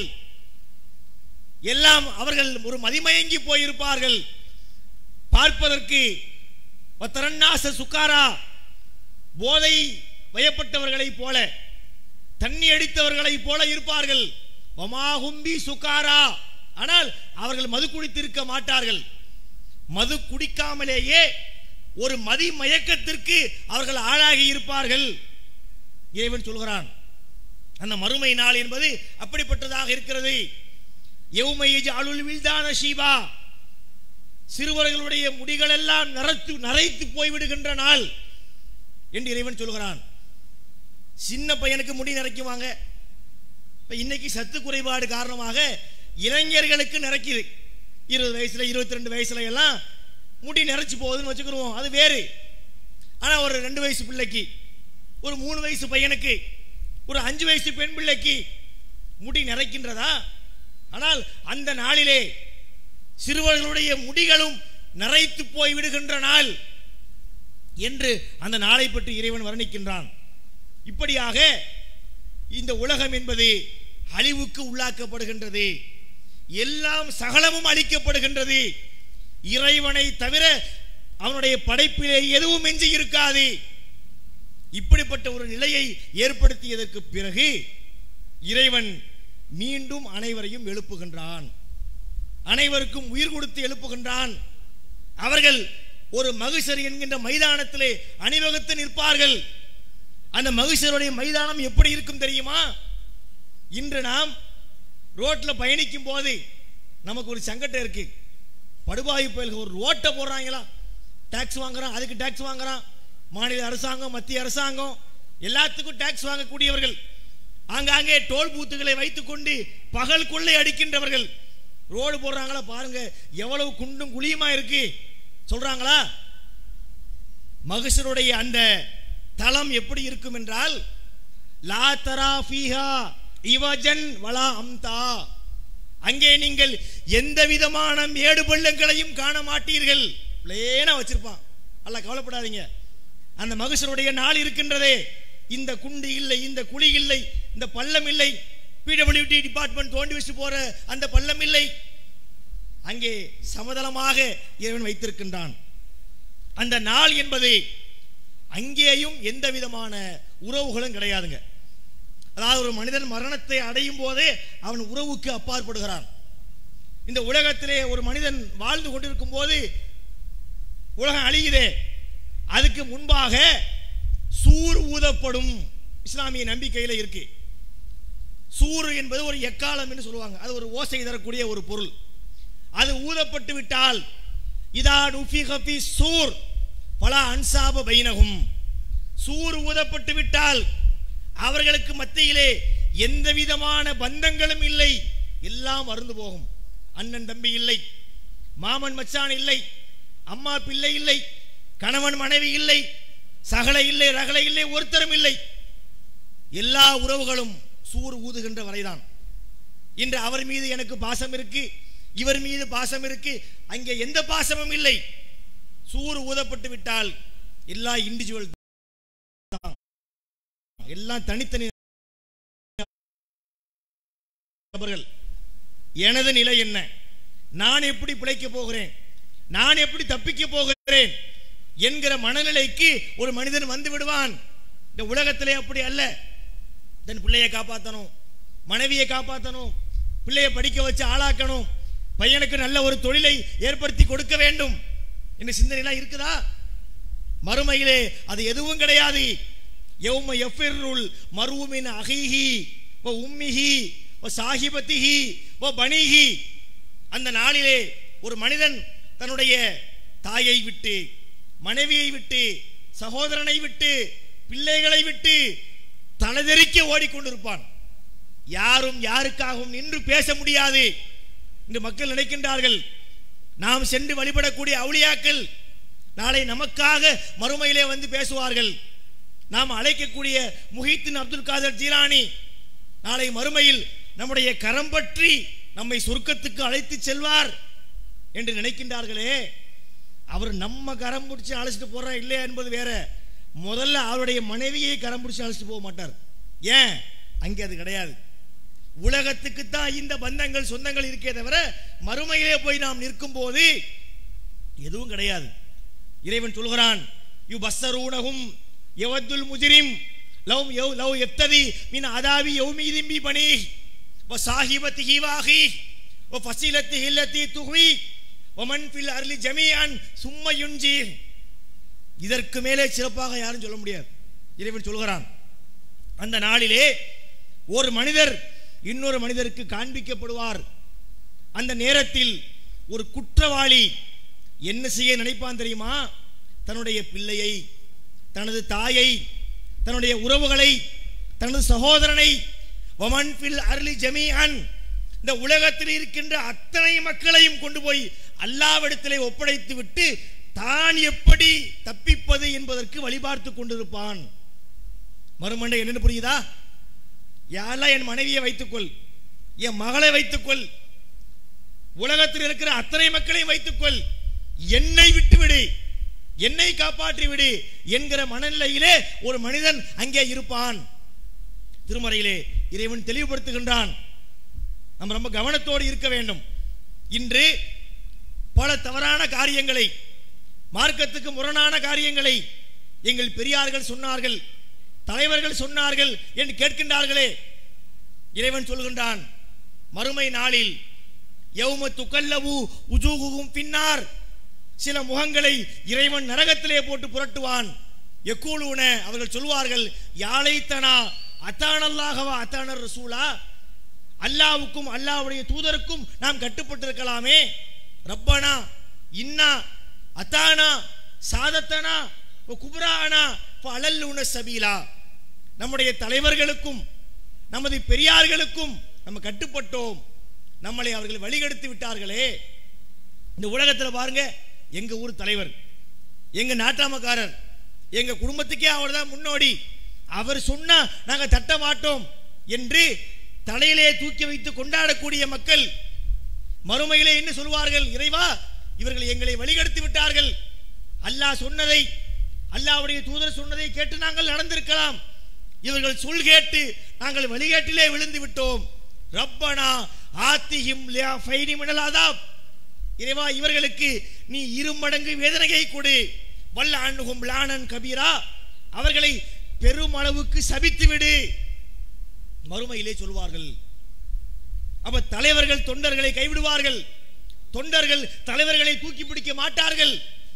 எல்லாம் அவர்கள் ஒரு மதிமயங்கி போயிருப்பார்கள் பார்ப்பதற்கு வத்தரன்னாச சுக்காரா போதை வயப்பட்டவர்களைப் போல தண்ணி அடித்தவர்களைப் போல இருப்பார்கள் வமாகும்பி சுக்காரா ஆனால் அவர்கள் மது குடித்திருக்க மாட்டார்கள் மது குடிக்காமலேயே ஒரு மதி மயக்கத்திற்கு அவர்கள் ஆளாகி இருப்பார்கள் இறைவன் சொல்கிறான் அந்த மறுமை நாள் என்பது அப்படிப்பட்டதாக இருக்கிறது எவுமையஜ் அலுள் வில்தான ஷீபா சிறுவர்களுடைய முடிகள் எல்லாம் நரைத்து நரைத்து போய்விடுகின்ற நாள் என்று இறைவன் சொல்கிறான் சின்ன பையனுக்கு முடி நரைக்குவாங்க இப்ப இன்னைக்கு சத்து குறைபாடு காரணமாக இளைஞர்களுக்கு நிறைக்குது இருபது வயசுல இருபத்தி ரெண்டு வயசுல எல்லாம் முடி நிறைச்சு போகுதுன்னு வச்சுக்கிருவோம் அது வேறு ஆனா ஒரு ரெண்டு வயசு பிள்ளைக்கு ஒரு மூணு வயசு பையனுக்கு ஒரு அஞ்சு வயசு பெண் பிள்ளைக்கு முடி நிறைக்கின்றதா ஆனால் அந்த நாளிலே சிறுவர்களுடைய முடிகளும் நரைத்து போய் விடுகின்ற நாள் என்று அந்த நாளை பற்றி இறைவன் வர்ணிக்கின்றான் இப்படியாக இந்த உலகம் என்பது அழிவுக்கு உள்ளாக்கப்படுகின்றது எல்லாம் சகலமும் அழிக்கப்படுகின்றது இறைவனை தவிர அவனுடைய படைப்பிலே எதுவும் எஞ்சி இருக்காது இப்படிப்பட்ட ஒரு நிலையை ஏற்படுத்தியதற்கு பிறகு இறைவன் மீண்டும் அனைவரையும் எழுப்புகின்றான் அனைவருக்கும் உயிர் கொடுத்து எழுப்புகின்றான் அவர்கள் ஒரு மகிஷர் என்கின்ற மைதானத்திலே அணிவகுத்து நிற்பார்கள் அந்த மகிஷருடைய மைதானம் எப்படி இருக்கும் தெரியுமா இன்று நாம் ரோட்ல பயணிக்கும் போது நமக்கு ஒரு சங்கடம் இருக்கு படுபாவி பயல்கள் ஒரு ரோட்டை போடுறாங்களா டாக்ஸ் வாங்குறான் அதுக்கு டாக்ஸ் வாங்குறான் மாநில அரசாங்கம் மத்திய அரசாங்கம் எல்லாத்துக்கும் டாக்ஸ் வாங்கக்கூடியவர்கள் ஆங்காங்கே டோல் பூத்துகளை வைத்துக்கொண்டு பகல் கொள்ளை அடிக்கின்றவர்கள் ரோடு போடுறாங்களா பாருங்க எவ்வளவு குண்டும் குழியுமா இருக்கு சொல்றாங்களா மகசருடைய அந்த தளம் எப்படி இருக்கும் என்றால் லா தரா ஃபீஹா இவஜன் வலா அம்தா அங்கே நீங்கள் எந்த விதமான மேடு பள்ளங்களையும் காண மாட்டீர்கள் பிளேனா வச்சிருப்பான் அல்ல கவலைப்படாதீங்க அந்த மகசருடைய நாள் இருக்கின்றதே இந்த குண்டு இல்லை இந்த குழி இல்லை இந்த பள்ளம் இல்லை பிடபிள்யூடி டிபார்ட்மெண்ட் தோண்டி வச்சு போற அந்த பள்ளம் இல்லை அங்கே சமதளமாக இறைவன் வைத்திருக்கின்றான் அந்த நாள் என்பது அங்கேயும் எந்த விதமான உறவுகளும் கிடையாதுங்க அதாவது ஒரு மனிதன் மரணத்தை அடையும் போதே அவன் உறவுக்கு அப்பாற்படுகிறான் இந்த உலகத்திலே ஒரு மனிதன் வாழ்ந்து கொண்டிருக்கும் போது உலகம் அழியுதே அதுக்கு முன்பாக சூர் ஊதப்படும் இஸ்லாமிய நம்பிக்கையில இருக்கு சூறு என்பது ஒரு எக்காலம் என்று சொல்லுவாங்க அது ஒரு ஓசை தரக்கூடிய ஒரு பொருள் அது ஊதப்பட்டு விட்டால் இதா நுஃபிக ஃபி சூர் பல அன்சாப பைனகும் சூர் ஊதப்பட்டு விட்டால் அவர்களுக்கு மத்தியிலே எந்த விதமான பந்தங்களும் இல்லை எல்லாம் அருந்து போகும் அண்ணன் தம்பி இல்லை மாமன் மச்சான் இல்லை அம்மா பிள்ளை இல்லை கணவன் மனைவி இல்லை சகல இல்லை ரகலை இல்லை ஒருத்தரும் இல்லை எல்லா உறவுகளும் சூர் ஊதுகின்ற வரைதான் இன்று அவர் மீது எனக்கு பாசம் இருக்கு இவர் மீது பாசம் இருக்கு அங்கே எந்த பாசமும் இல்லை சூர் ஊதப்பட்டு விட்டால் எல்லா இண்டிவிஜுவல் எல்லாம் தனித்தனி நபர்கள் எனது நிலை என்ன நான் எப்படி பிழைக்க போகிறேன் நான் எப்படி தப்பிக்க போகிறேன் என்கிற மனநிலைக்கு ஒரு மனிதன் வந்து விடுவான் இந்த உலகத்திலே அப்படி அல்ல தன் பிள்ளையை காப்பாற்றணும் மனைவியை காப்பாற்றணும் பிள்ளையை படிக்க வச்சு ஆளாக்கணும் பையனுக்கு நல்ல ஒரு தொழிலை ஏற்படுத்தி கொடுக்க வேண்டும் என்ற சிந்தனைலாம் இருக்குதா மறுமையிலே அது எதுவும் கிடையாது யௌம யஃபிருல் மருமின் அகிஹி வ உம்மிஹி வ சாஹிபத்திஹி வ பனிஹி அந்த நாளிலே ஒரு மனிதன் தன்னுடைய தாயை விட்டு மனைவியை விட்டு சகோதரனை விட்டு பிள்ளைகளை விட்டு தலதெறிக்க ஓடிக்கொண்டிருப்பான் யாரும் யாருக்காகவும் நின்று பேச முடியாது என்று மக்கள் நினைக்கின்றார்கள் நாம் சென்று வழிபடக்கூடிய அவுளியாக்கள் நாளை நமக்காக மறுமையிலே வந்து பேசுவார்கள் நாம் அழைக்கக்கூடிய முஹித்தின் அப்துல் காதர் ஜீலானி நாளை மறுமையில் நம்முடைய கரம் பற்றி நம்மை சொர்க்கத்துக்கு அழைத்து செல்வார் என்று நினைக்கின்றார்களே அவர் நம்ம கரம் பிடிச்சி அழைச்சிட்டு போறா இல்லையா என்பது வேற முதல்ல அவருடைய மனைவியை கரம் பிடிச்சி அழைச்சிட்டு போக மாட்டார் ஏன் அங்கே அது கிடையாது உலகத்துக்கு தான் இந்த பந்தங்கள் சொந்தங்கள் இருக்கே தவிர மறுமையிலே போய் நாம் நிற்கும் போது எதுவும் கிடையாது இறைவன் சொல்கிறான் யு பஸ்ஸரூனஹும் யவத்துல் முஜ்ரிம் லவ் யவ் லவ் எப்ததி மின் அதாவி யௌமீதின் பி பனி வ சாஹிபத்திஹி வாஹி வ ஃபஸிலத்திஹி அல்லதி துஹ்வி வ மன் ஃபில் அர்லி ஜமீஅன் சும்ம யுன்ஜி இதற்கு மேலே சிறப்பாக யாரும் சொல்ல முடியாது இறைவன் சொல்கிறான் அந்த நாளிலே ஒரு மனிதர் இன்னொரு மனிதருக்கு காண்பிக்கப்படுவார் அந்த நேரத்தில் ஒரு குற்றவாளி என்ன செய்ய நினைப்பான் தெரியுமா தன்னுடைய பிள்ளையை தனது தாயை தன்னுடைய உறவுகளை தனது சகோதரனை வமன் பில் அருளி ஜமீஅன் இந்த உலகத்தில் இருக்கின்ற அத்தனை மக்களையும் கொண்டு போய் அல்லாவிடத்திலே ஒப்படைத்து விட்டு தான் எப்படி தப்பிப்பது என்பதற்கு வழிபார்த்து கொண்டிருப்பான் மறுமண்டை என்னன்னு புரியுதா யாரெல்லாம் என் மனைவியை வைத்துக்கொள் என் மகளை வைத்துக்கொள் உலகத்தில் இருக்கிற அத்தனை மக்களையும் வைத்துக்கொள் என்னை விட்டு விடு என்னை காப்பாற்றி விடு என்கிற மனநிலையிலே ஒரு மனிதன் அங்கே இருப்பான் திருமறையிலே இறைவன் தெளிவுபடுத்துகின்றான் நம்ம ரொம்ப கவனத்தோடு இருக்க வேண்டும் இன்று பல தவறான காரியங்களை மார்க்கத்துக்கு முரணான காரியங்களை எங்கள் பெரியார்கள் சொன்னார்கள் தலைவர்கள் சொன்னார்கள் என்று கேட்கின்றார்களே இறைவன் சொல்கின்றான் மறுமை நாளில் யௌம துக்கல்லவு உஜூகுகும் பின்னார் சில முகங்களை இறைவன் நரகத்திலே போட்டு புரட்டுவான் எக்கூலூன அவர்கள் சொல்வார்கள் யாழைத்தனா அத்தானல்லாகவா அத்தானர் ரசூலா அல்லாவுக்கும் அல்லாவுடைய தூதருக்கும் நாம் கட்டுப்பட்டிருக்கலாமே ரப்பனா இன்னா அத்தானா சாதத்தனா குபுரானா அலல்லுன சபீலா நம்முடைய தலைவர்களுக்கும் நமது பெரியார்களுக்கும் நம்ம கட்டுப்பட்டோம் நம்மளை அவர்கள் வழிகெடுத்து விட்டார்களே இந்த உலகத்தில் பாருங்க எங்க ஊர் தலைவர் எங்க நாட்டாமக்காரர் எங்க குடும்பத்துக்கே அவர் தான் முன்னோடி அவர் சொன்னா நாங்க தட்ட மாட்டோம் என்று தலையிலே தூக்கி வைத்து கொண்டாடக்கூடிய மக்கள் மறுமையிலே என்ன சொல்வார்கள் இறைவா இவர்கள் எங்களை வழிகெடுத்து விட்டார்கள் அல்லாஹ் சொன்னதை அல்லாஹ்வுடைய தூதர் சொன்னதை கேட்டு நாங்கள் நடந்திருக்கலாம் இவர்கள் சொல் கேட்டு நாங்கள் வழிகேட்டிலே விழுந்து விட்டோம் ரப்பனா ஆத்திஹிம் லியா ஃபைனி மினல் அதாப் இறைவா இவர்களுக்கு நீ இரு மடங்கு வேதனையை கொடு வல்ல அண்ணுகும் லானன் கபீரா அவர்களை பெருமளவுக்கு சபித்து விடு மறுமையிலே சொல்வார்கள் அப்ப தலைவர்கள் தொண்டர்களை கைவிடுவார்கள் தொண்டர்கள் தலைவர்களை தூக்கி பிடிக்க மாட்டார்கள்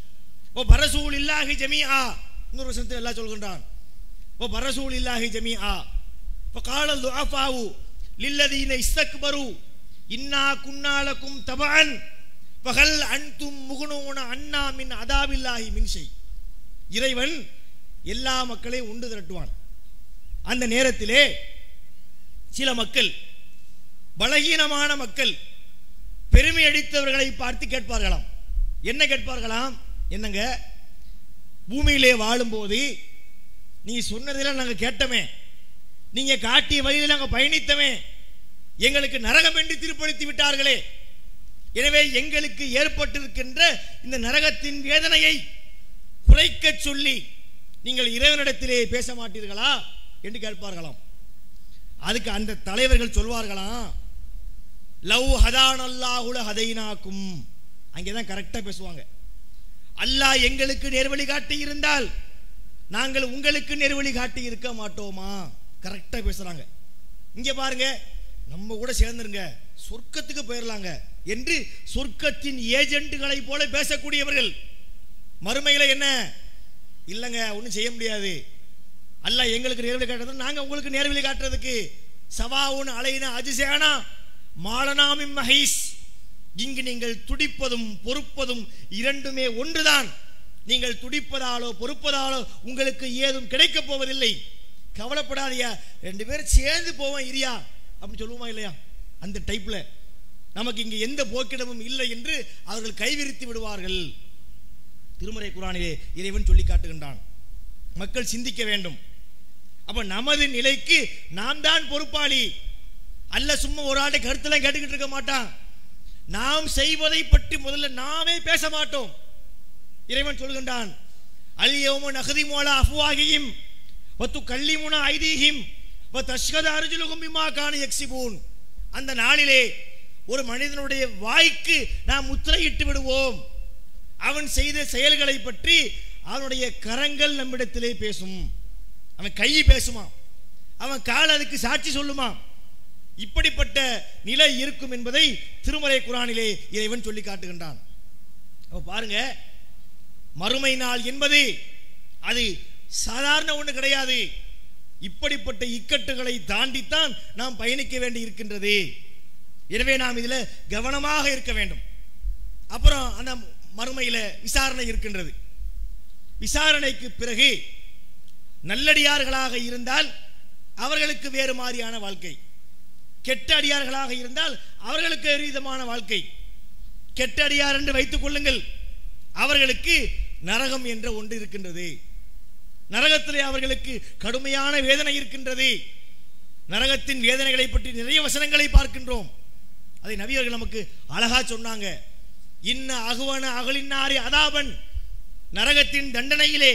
ஓ பரசூல் இல்லாஹி ஜமீஆ இன்னொரு வசனத்தில் எல்லாம் சொல்கின்றான் ஓ பரசூல் இல்லாஹி ஜமீஆ இப்போ காலல் துஆஃபாவு லில்லதீன இஸ்தக்பரு இன்னா குன்னாலக்கும் தபஅன் பகல் அன்தும் முகுனூன அன்னா மின் அதாபில்லாஹி மின்ஷை இறைவன் எல்லா மக்களையும் உண்டு திரட்டுவான் அந்த நேரத்திலே சில மக்கள் பலகீனமான மக்கள் பெருமை அடித்தவர்களை பார்த்து கேட்பார்களாம் என்ன கேட்பார்களாம் என்னங்க பூமியிலே வாழும்போது நீ சொன்னதெல்லாம் நாங்கள் கேட்டோமே நீங்க காட்டிய வழியில் நாங்கள் பயணித்தமே எங்களுக்கு நரகம் என்று தீர்ப்பளித்து விட்டார்களே எனவே எங்களுக்கு ஏற்பட்டிருக்கின்ற இந்த நரகத்தின் வேதனையை குறைக்க சொல்லி நீங்கள் இறைவனிடத்திலே பேச மாட்டீர்களா என்று கேட்பார்களாம் அதுக்கு அந்த தலைவர்கள் சொல்வார்களாம் லவ் ஹதான் அல்லாஹுல ஹதைனாக்கும் அங்கே தான் கரெக்டாக பேசுவாங்க அல்லாஹ் எங்களுக்கு நேர்வழி காட்டி இருந்தால் நாங்கள் உங்களுக்கு நேர்வழி காட்டி இருக்க மாட்டோமா கரெக்டாக பேசுறாங்க இங்க பாருங்க நம்ம கூட சேர்ந்துருங்க சொர்க்கத்துக்கு போயிடலாங்க என்று சொர்க்கத்தின் ஏஜென்ட்டுகளை போல பேசக்கூடியவர்கள் மறுமையில என்ன இல்லைங்க ஒன்றும் செய்ய முடியாது அல்ல எங்களுக்கு நேர்வழி காட்டுறது நாங்க உங்களுக்கு நேர்வழி காட்டுறதுக்கு சவாவுன் அலைனா அஜிசேனா மாலனாமின் மஹீஸ் இங்கு நீங்கள் துடிப்பதும் பொறுப்பதும் இரண்டுமே ஒன்றுதான் நீங்கள் துடிப்பதாலோ பொறுப்பதாலோ உங்களுக்கு ஏதும் கிடைக்கப் போவதில்லை கவலைப்படாதயா ரெண்டு பேரும் சேர்ந்து போவோம் இரியா அப்படின்னு சொல்லுவோமா இல்லையா அந்த டைப்ல நமக்கு இங்கு எந்த போக்கிடமும் இல்லை என்று அவர்கள் கைவிரித்து விடுவார்கள் திருமறை குரானிலே இறைவன் சொல்லி காட்டுகின்றான் மக்கள் சிந்திக்க வேண்டும் அப்ப நமது நிலைக்கு நாம் தான் பொறுப்பாளி அல்ல சும்மா ஒரு ஆட்டை கருத்தெல்லாம் கேட்டுக்கிட்டு இருக்க மாட்டான் நாம் செய்வதை பற்றி முதல்ல நாமே பேச மாட்டோம் இறைவன் சொல்கின்றான் அலியோம நகதி மோலா அஃப்வாகியும் வத்து கல்லிமுன ஐதீஹிம் வ தஷ்கத அர்ஜுலுகும் பிமா காண எக்ஸிபூன் அந்த நாளிலே ஒரு மனிதனுடைய வாய்க்கு நாம் முத்திரையிட்டு விடுவோம் அவன் செய்த செயல்களை பற்றி அவனுடைய கரங்கள் நம்மிடத்திலே பேசும் அவன் கை பேசுமா அவன் கால் அதுக்கு சாட்சி சொல்லுமா இப்படிப்பட்ட நிலை இருக்கும் என்பதை திருமறை குரானிலே இறைவன் சொல்லி காட்டுகின்றான் அப்ப பாருங்க மறுமை நாள் என்பது அது சாதாரண ஒன்று கிடையாது இப்படிப்பட்ட இக்கட்டுகளை தாண்டித்தான் நாம் பயணிக்க வேண்டி இருக்கின்றது எனவே நாம் இதில் கவனமாக இருக்க வேண்டும் அப்புறம் அந்த மறுமையில் விசாரணை இருக்கின்றது விசாரணைக்கு பிறகு நல்லடியார்களாக இருந்தால் அவர்களுக்கு வேறு மாதிரியான வாழ்க்கை கெட்ட அடியார்களாக இருந்தால் அவர்களுக்கு வேறு விதமான வாழ்க்கை கெட்ட அடியார் என்று வைத்துக் கொள்ளுங்கள் அவர்களுக்கு நரகம் என்ற ஒன்று இருக்கின்றது நரகத்திலே அவர்களுக்கு கடுமையான வேதனை இருக்கின்றது நரகத்தின் வேதனைகளை பற்றி நிறைய வசனங்களை பார்க்கின்றோம் அதை நபியர்கள் நமக்கு அழகா சொன்னாங்க இன்ன அகுவன அகலின்னாரி அதாபன் நரகத்தின் தண்டனையிலே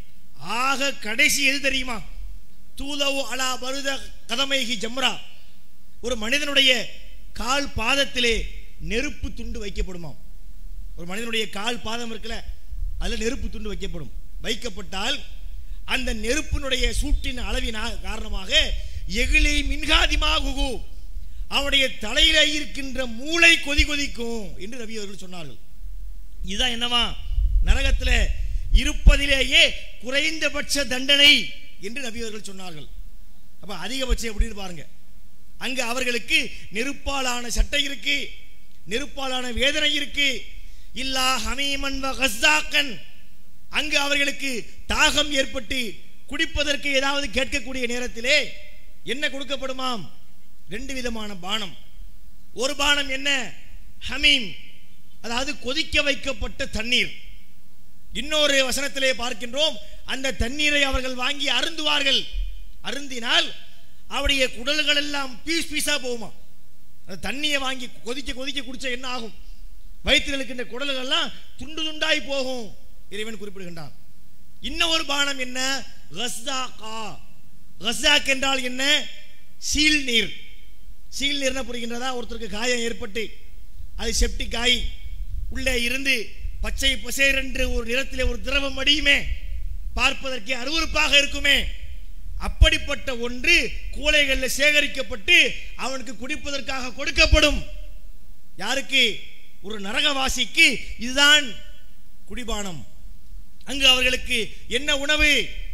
ஆக கடைசி எது தெரியுமா தூதவு அலா பருத கதமைகி ஜம்ரா ஒரு மனிதனுடைய கால் பாதத்திலே நெருப்பு துண்டு வைக்கப்படுமாம் ஒரு மனிதனுடைய கால் பாதம் இருக்குல்ல அதில் நெருப்பு துண்டு வைக்கப்படும் வைக்கப்பட்டால் அந்த நெருப்பினுடைய சூட்டின் அளவின் காரணமாக எகிலி மின்காதிமாகுகு அவனுடைய தலையில இருக்கின்ற மூளை கொதி கொதிக்கும் என்று ரவி அவர்கள் சொன்னார்கள் இதுதான் என்னவா நரகத்தில் இருப்பதிலேயே குறைந்தபட்ச தண்டனை என்று நபி அவர்கள் சொன்னார்கள் அப்ப அதிகபட்சம் எப்படின்னு பாருங்க அங்க அவர்களுக்கு நெருப்பாலான சட்டை இருக்கு நெருப்பாலான வேதனை இருக்கு இல்லா ஹமீமன் வ கஸ்ஸாக்கன் அங்கு அவர்களுக்கு தாகம் ஏற்பட்டு குடிப்பதற்கு ஏதாவது கேட்கக்கூடிய நேரத்திலே என்ன கொடுக்கப்படுமாம் ரெண்டு விதமான பானம் ஒரு பானம் என்ன ஹமீம் அதாவது கொதிக்க வைக்கப்பட்ட தண்ணீர் இன்னொரு வசனத்திலே பார்க்கின்றோம் அந்த தண்ணீரை அவர்கள் வாங்கி அருந்துவார்கள் அருந்தினால் அவருடைய குடல்கள் எல்லாம் பீஸ் பீஸா போகுமா அந்த தண்ணியை வாங்கி கொதிக்க கொதிக்க குடிச்சா என்ன ஆகும் வயிற்றில் இருக்கின்ற குடல்கள் எல்லாம் துண்டு துண்டாய் போகும் இறைவன் குறிப்பிடுகின்றான் இன்னும் ஒரு பானம் என்ன கஸ்தாக்கா கஸ்தாக் என்றால் என்ன சீல் நீர் சீல் நீர் என்ன புரிகின்றதா ஒருத்தருக்கு காயம் ஏற்பட்டு அது செப்டிக் ஆகி உள்ளே இருந்து பச்சை பசேரென்று ஒரு நிறத்திலே ஒரு திரவம் அடியுமே பார்ப்பதற்கு அருவருப்பாக இருக்குமே அப்படிப்பட்ட ஒன்று கூலைகளில் சேகரிக்கப்பட்டு அவனுக்கு குடிப்பதற்காக கொடுக்கப்படும் யாருக்கு ஒரு நரகவாசிக்கு இதுதான் குடிபானம் அங்கு அவர்களுக்கு என்ன உணவு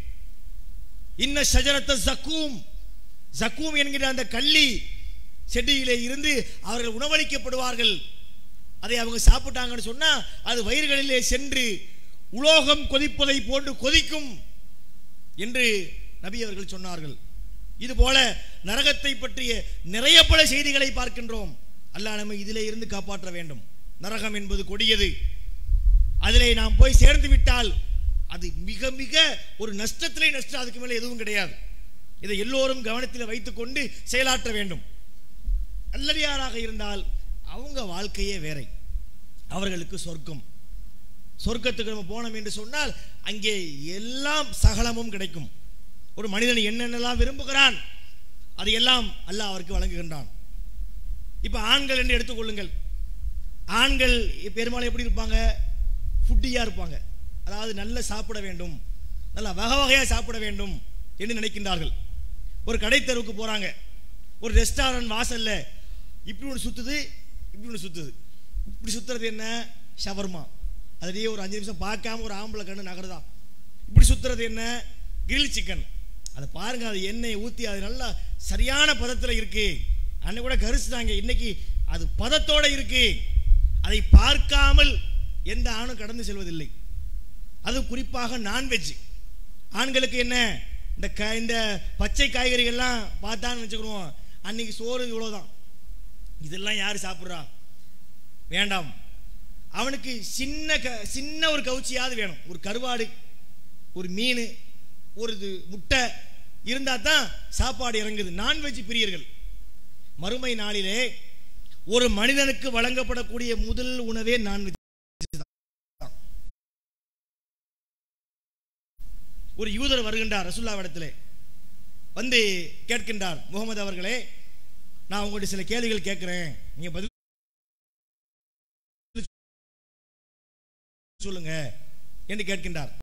இன்ன ஷஜரத்த ஜக்கூம் ஜக்கூம் என்கிற அந்த கள்ளி செடியிலே இருந்து அவர்கள் உணவளிக்கப்படுவார்கள் அதை அவங்க சாப்பிட்டாங்கன்னு சொன்னா அது வயிறுகளிலே சென்று உலோகம் கொதிப்பதை போன்று கொதிக்கும் என்று நபி அவர்கள் சொன்னார்கள் இது போல நரகத்தை பற்றிய நிறைய பல செய்திகளை பார்க்கின்றோம் அல்லாஹ் நம்மை இதிலே இருந்து காப்பாற்ற வேண்டும் நரகம் என்பது கொடியது அதிலே நாம் போய் சேர்ந்து விட்டால் அது மிக மிக ஒரு நஷ்டத்திலே நஷ்டம் அதுக்கு மேலே எதுவும் கிடையாது இதை எல்லோரும் கவனத்தில் வைத்துக்கொண்டு செயலாற்ற வேண்டும் அல்லடியாராக இருந்தால் அவங்க வாழ்க்கையே வேறை அவர்களுக்கு சொர்க்கம் சொர்க்கத்துக்கு நம்ம போனோம் என்று சொன்னால் அங்கே எல்லாம் சகலமும் கிடைக்கும் ஒரு மனிதன் என்னென்னலாம் விரும்புகிறான் அதையெல்லாம் அல்லாஹ் அவருக்கு வழங்குகின்றான் இப்போ ஆண்கள் என்று எடுத்துக்கொள்ளுங்கள் ஆண்கள் பெரும்பாலும் எப்படி இருப்பாங்க ஃபுட்டியாக இருப்பாங்க அதாவது நல்ல சாப்பிட வேண்டும் நல்லா வகை வகையாக சாப்பிட வேண்டும் என்று நினைக்கின்றார்கள் ஒரு கடை தெருவுக்கு போகிறாங்க ஒரு ரெஸ்டாரண்ட் வாசல்ல இப்படி ஒன்று சுற்றுது இப்படி ஒன்று சுற்றுது இப்படி சுற்றுறது என்ன ஷவர்மா அதுலேயே ஒரு அஞ்சு நிமிஷம் பார்க்காம ஒரு ஆம்பளை கண்ணு நகருதா இப்படி சுற்றுறது என்ன கிரில் சிக்கன் அதை பாருங்க அது எண்ணெயை ஊற்றி அது நல்லா சரியான பதத்தில் இருக்கு அன்னைக்கு கூட கரிச்சுட்டாங்க இன்னைக்கு அது பதத்தோட இருக்கு அதை பார்க்காமல் எந்த ஆணும் கடந்து செல்வதில்லை அது குறிப்பாக நான்வெஜ் ஆண்களுக்கு என்ன இந்த க இந்த பச்சை காய்கறிகள்லாம் பார்த்தான்னு வச்சுக்கிறோம் அன்னைக்கு சோறு இவ்வளோதான் இதெல்லாம் யார் சாப்பிட்றா வேண்டாம் அவனுக்கு சின்ன க சின்ன ஒரு கவுச்சியாவது வேணும் ஒரு கருவாடு ஒரு மீன் ஒரு இது முட்டை இருந்தால் தான் சாப்பாடு இறங்குது நான்வெஜ் பிரியர்கள் மறுமை நாளிலே ஒரு மனிதனுக்கு வழங்கப்படக்கூடிய முதல் உணவே நான்வெஜ் ஒரு யூதர் வருகின்றார் ரசுல்லாவிடத்திலே வந்து கேட்கின்றார் முகமது அவர்களே நான் உங்கள்கிட்ட சில கேள்விகள் கேட்கிறேன் நீங்க பதில் சொல்லுங்க என்று கேட்கின்றார்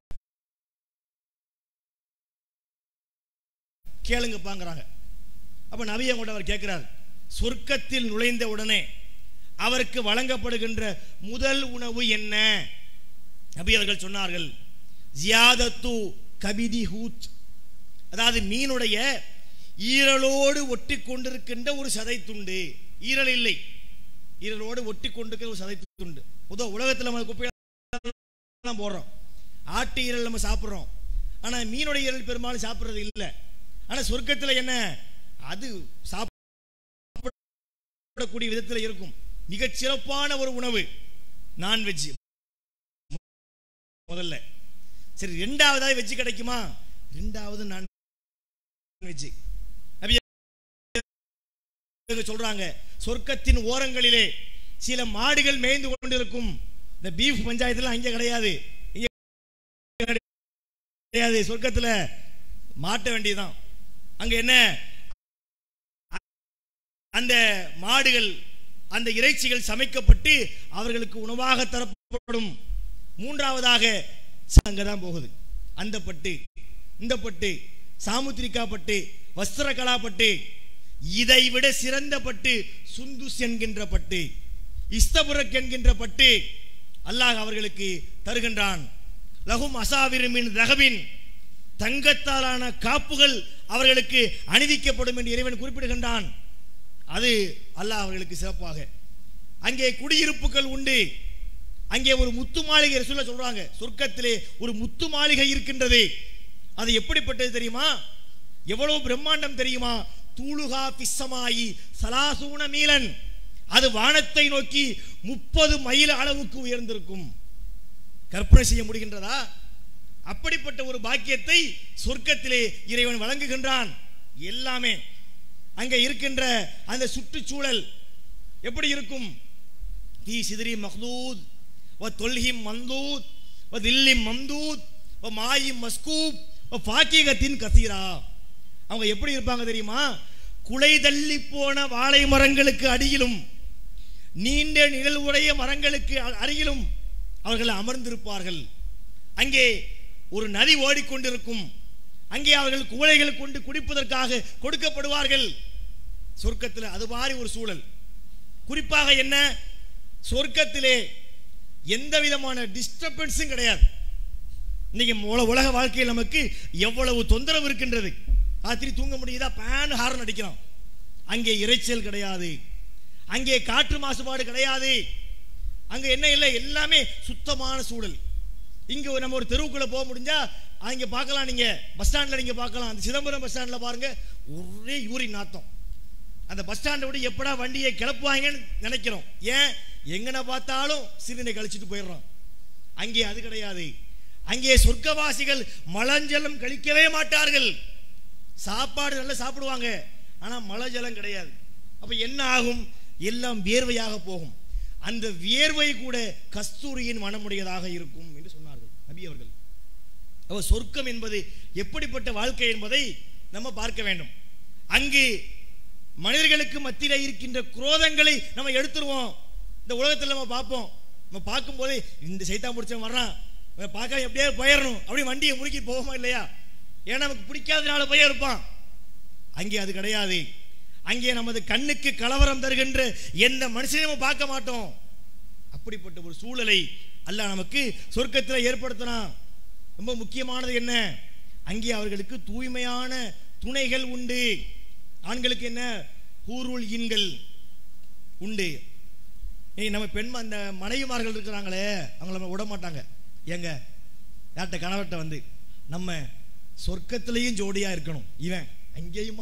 கேளுங்கப்பாங்கிறாங்க அப்ப நபியை கூட அவர் கேட்கிறார் சொர்க்கத்தில் நுழைந்த உடனே அவருக்கு வழங்கப்படுகின்ற முதல் உணவு என்ன நபி அவர்கள் சொன்னார்கள் ஜியாதத்து கபிதி ஹூத் அதாவது மீனுடைய ஈரலோடு ஒட்டி கொண்டிருக்கின்ற ஒரு சதை துண்டு ஈரல் இல்லை ஈரலோடு ஒட்டி கொண்டிருக்கிற ஒரு சதை துண்டு முதல் உலகத்தில் நம்ம குப்பையெல்லாம் போடுறோம் ஆட்டு ஈரல் நம்ம சாப்பிட்றோம் ஆனா மீனுடைய ஈரல் பெரும்பாலும் சாப்பிட்றது இல்லை ஆனா சொர்க்கத்தில் என்ன அது சாப்பிடக்கூடிய விதத்தில் இருக்கும் மிகச் சிறப்பான ஒரு உணவு நான்வெஜ் முதல்ல சரி ரெண்டாவதாவது வெஜ் கிடைக்குமா ரெண்டாவது நான் வெஜ் சொல்றாங்க சொர்க்கத்தின் ஓரங்களிலே சில மாடுகள் மேய்ந்து கொண்டிருக்கும் இந்த பீஃப் பஞ்சாயத்துல அங்க கிடையாது இங்க கிடையாது சொர்க்கத்துல மாட்ட வேண்டியதுதான் அங்க என்ன அந்த மாடுகள் அந்த இறைச்சிகள் சமைக்கப்பட்டு அவர்களுக்கு உணவாக தரப்படும் மூன்றாவதாக அங்கதான் போகுது அந்த பட்டு இந்த பட்டு சாமுத்திரிக்கா பட்டு வஸ்திரகலா பட்டு இதை விட சிறந்த பட்டு சுந்துஸ் என்கின்ற பட்டு இஸ்தபுரக் என்கின்ற பட்டு அல்லாஹ் அவர்களுக்கு தருகின்றான் லகும் அசாவிருமின் ரகபின் தங்கத்தாலான காப்புகள் அவர்களுக்கு அணிவிக்கப்படும் என்று இறைவன் குறிப்பிடுகின்றான் அது அல்லாஹ் அவர்களுக்கு சிறப்பாக அங்கே குடியிருப்புகள் உண்டு அங்கே ஒரு முத்து மாளிகை சொல்ல சொல்றாங்க சொர்க்கத்திலே ஒரு முத்து மாளிகை இருக்கின்றது அது எப்படிப்பட்டது தெரியுமா எவ்வளவு பிரம்மாண்டம் தெரியுமா தூளுகா பிஸ்ஸமாயி சலாசூன மீலன் அது வானத்தை நோக்கி முப்பது மைல் அளவுக்கு உயர்ந்திருக்கும் கற்பனை செய்ய முடிகின்றதா அப்படிப்பட்ட ஒரு பாக்கியத்தை சொர்க்கத்திலே இறைவன் வழங்குகின்றான் எல்லாமே அங்க இருக்கின்ற அந்த சுற்றுச்சூழல் எப்படி இருக்கும் தீ சிதறி மஹ்தூத் வ தொல்ஹிம் மந்தூத் வ தில்லிம் மம்தூத் வ மாயிம் மஸ்கூப் வ ஃபாக்கிகத்தின் கசீரா அவங்க எப்படி இருப்பாங்க தெரியுமா குலை தள்ளி போன வாழை மரங்களுக்கு அடியிலும் நீண்ட நிழல் உடைய மரங்களுக்கு அ- அருகிலும் அவர்கள் அமர்ந்திருப்பார்கள் அங்கே ஒரு நதி ஓடிக்கொண்டிருக்கும் அங்கே அவர்கள் குவளைகள் கொண்டு குடிப்பதற்காக கொடுக்கப்படுவார்கள் சொர்க்கத்தில் அது மாதிரி ஒரு சூழல் குறிப்பாக என்ன சொர்க்கத்திலே எந்த விதமான டிஸ்டர்பன்ஸும் கிடையாது இன்னைக்கு உல- உலக வாழ்க்கையில் நமக்கு எவ்வளவு தொந்தரவு இருக்கின்றது ராத்திரி தூங்க முடியுதா பேன் ஹார்ன் அடிக்கிறோம் அங்கே இரைச்சல் கிடையாது அங்கே காற்று மாசுபாடு கிடையாது அங்க என்ன இல்லை எல்லாமே சுத்தமான சூழல் இங்க ஒரு- நம்ம ஒரு தெருவுக்குள்ள போக முடிஞ்சா அங்க பார்க்கலாம் நீங்க பஸ் ஸ்டாண்ட்ல நீங்க பார்க்கலாம் அந்த சிதம்பரம் பஸ் ஸ்டாண்ட்ல பாருங்க ஒரே யூரின் நாத்தம் அந்த பஸ் ஸ்டாண்டை விட எப்படா வண்டியை கிளப்புவாங்கன்னு நினைக்கிறோம் ஏன் எங்கன பார்த்தாலும் சிறுநீரை கழிச்சிட்டு போயிடுறோம் அங்கே அது கிடையாது அங்கே சொர்க்கவாசிகள் மலஞ்சலம் கழிக்கவே மாட்டார்கள் சாப்பாடு நல்லா சாப்பிடுவாங்க ஆனா மழை ஜலம் கிடையாது அப்ப என்ன ஆகும் எல்லாம் வியர்வையாக போகும் அந்த வியர்வை கூட கஸ்தூரியின் மனமுடையதாக இருக்கும் என்று சொன்னார்கள் நபி அவர்கள் அப்ப சொர்க்கம் என்பது எப்படிப்பட்ட வாழ்க்கை என்பதை நம்ம பார்க்க வேண்டும் அங்கு மனிதர்களுக்கு மத்தியில இருக்கின்ற குரோதங்களை நம்ம எடுத்துருவோம் இந்த உலகத்தில் நம்ம பார்ப்போம் நம்ம பார்க்கும்போதே இந்த சைத்தா முடிச்சவன் வர்றான் இவன் பார்க்க எப்படியே போயிடணும் அப்படி வண்டியை முறுக்கி போவோமா இல்லையா ஏன்னா நமக்கு பிடிக்காதனால போய் இருப்பான் அங்கே அது கிடையாது அங்கே நமது கண்ணுக்கு கலவரம் தருகின்ற எந்த மனுஷனையும் நம்ம பார்க்க மாட்டோம் அப்படிப்பட்ட ஒரு சூழலை அல்லாஹ் நமக்கு சொர்க்கத்தில் ஏற்படுத்தினான் ரொம்ப முக்கியமானது என்ன அங்கே அவர்களுக்கு தூய்மையான துணைகள் உண்டு ஆண்களுக்கு என்ன ஹூருல் ஈன்கள் உண்டு ஏய் நம்ம பெண் அந்த மனைவிமார்கள் இருக்கிறாங்களே அவங்கள நம்ம விட மாட்டாங்க ஏங்க யார்கிட்ட கணவர்கிட்ட வந்து நம்ம சொர்க்கத்திலையும் ஜோடியா இருக்கணும் இவன் அங்கேயுமா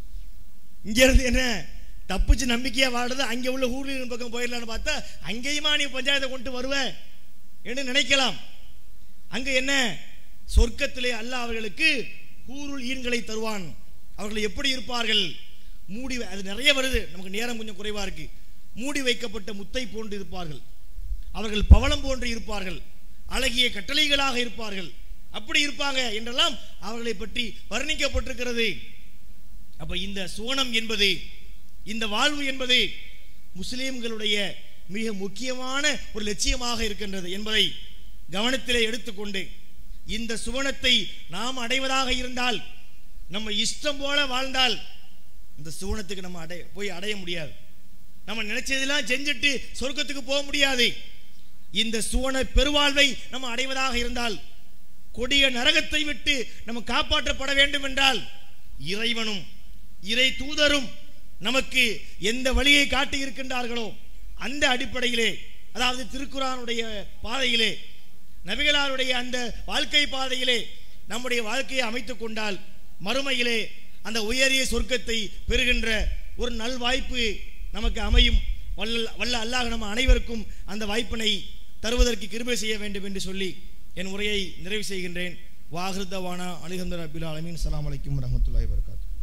இங்க இருந்து என்ன தப்பிச்சு நம்பிக்கையா வாடுறது அங்கே உள்ள ஊரில் பக்கம் போயிடலான்னு பார்த்தா அங்கேயுமா நீ பஞ்சாயத்தை கொண்டு வருவ என்று நினைக்கலாம் அங்க என்ன சொர்க்கத்திலே அல்லாஹ் அவர்களுக்கு ஊருள் ஈன்களை தருவான் அவர்கள் எப்படி இருப்பார்கள் மூடி வை- அது நிறைய வருது நமக்கு நேரம் கொஞ்சம் குறைவா இருக்கு மூடி வைக்கப்பட்ட முத்தை போன்று இருப்பார்கள் அவர்கள் பவளம் போன்று இருப்பார்கள் அழகிய கட்டளைகளாக இருப்பார்கள் அப்படி இருப்பாங்க என்றெல்லாம் அவர்களை பற்றி வர்ணிக்கப்பட்டிருக்கிறது அப்ப இந்த சுவனம் என்பது இந்த வாழ்வு என்பது முஸ்லிம்களுடைய மிக முக்கியமான ஒரு லட்சியமாக இருக்கின்றது என்பதை கவனத்திலே எடுத்துக்கொண்டு இந்த சுவனத்தை நாம் அடைவதாக இருந்தால் நம்ம இஷ்டம் போல வாழ்ந்தால் இந்த சுவனத்துக்கு நம்ம அடைய போய் அடைய முடியாது நம்ம நினைச்சதெல்லாம் செஞ்சுட்டு சொர்க்கத்துக்கு போக முடியாது இந்த சுவன பெருவாழ்வை நம்ம அடைவதாக இருந்தால் கொடிய நரகத்தை விட்டு நம்ம காப்பாற்றப்பட வேண்டும் என்றால் இறைவனும் இறை தூதரும் நமக்கு எந்த வழியை காட்டி இருக்கின்றார்களோ அந்த அடிப்படையிலே அதாவது திருக்குறானுடைய பாதையிலே நபிகளாருடைய அந்த வாழ்க்கை பாதையிலே நம்முடைய வாழ்க்கையை அமைத்துக் கொண்டால் மறுமையிலே அந்த உயரிய சொர்க்கத்தை பெறுகின்ற ஒரு நல்வாய்ப்பு நமக்கு அமையும் வல்ல வல்ல அல்லாஹ் நம்ம அனைவருக்கும் அந்த வாய்ப்பினை தருவதற்கு கிருபை செய்ய வேண்டும் என்று சொல்லி என் உரையை நிறைவு செய்கின்றேன் வாகிருத்தவானா அலிஹந்தர் அபில் அலமீன் சலாம் அலைக்கும் வரமத்துல்லாஹி வரகாத்து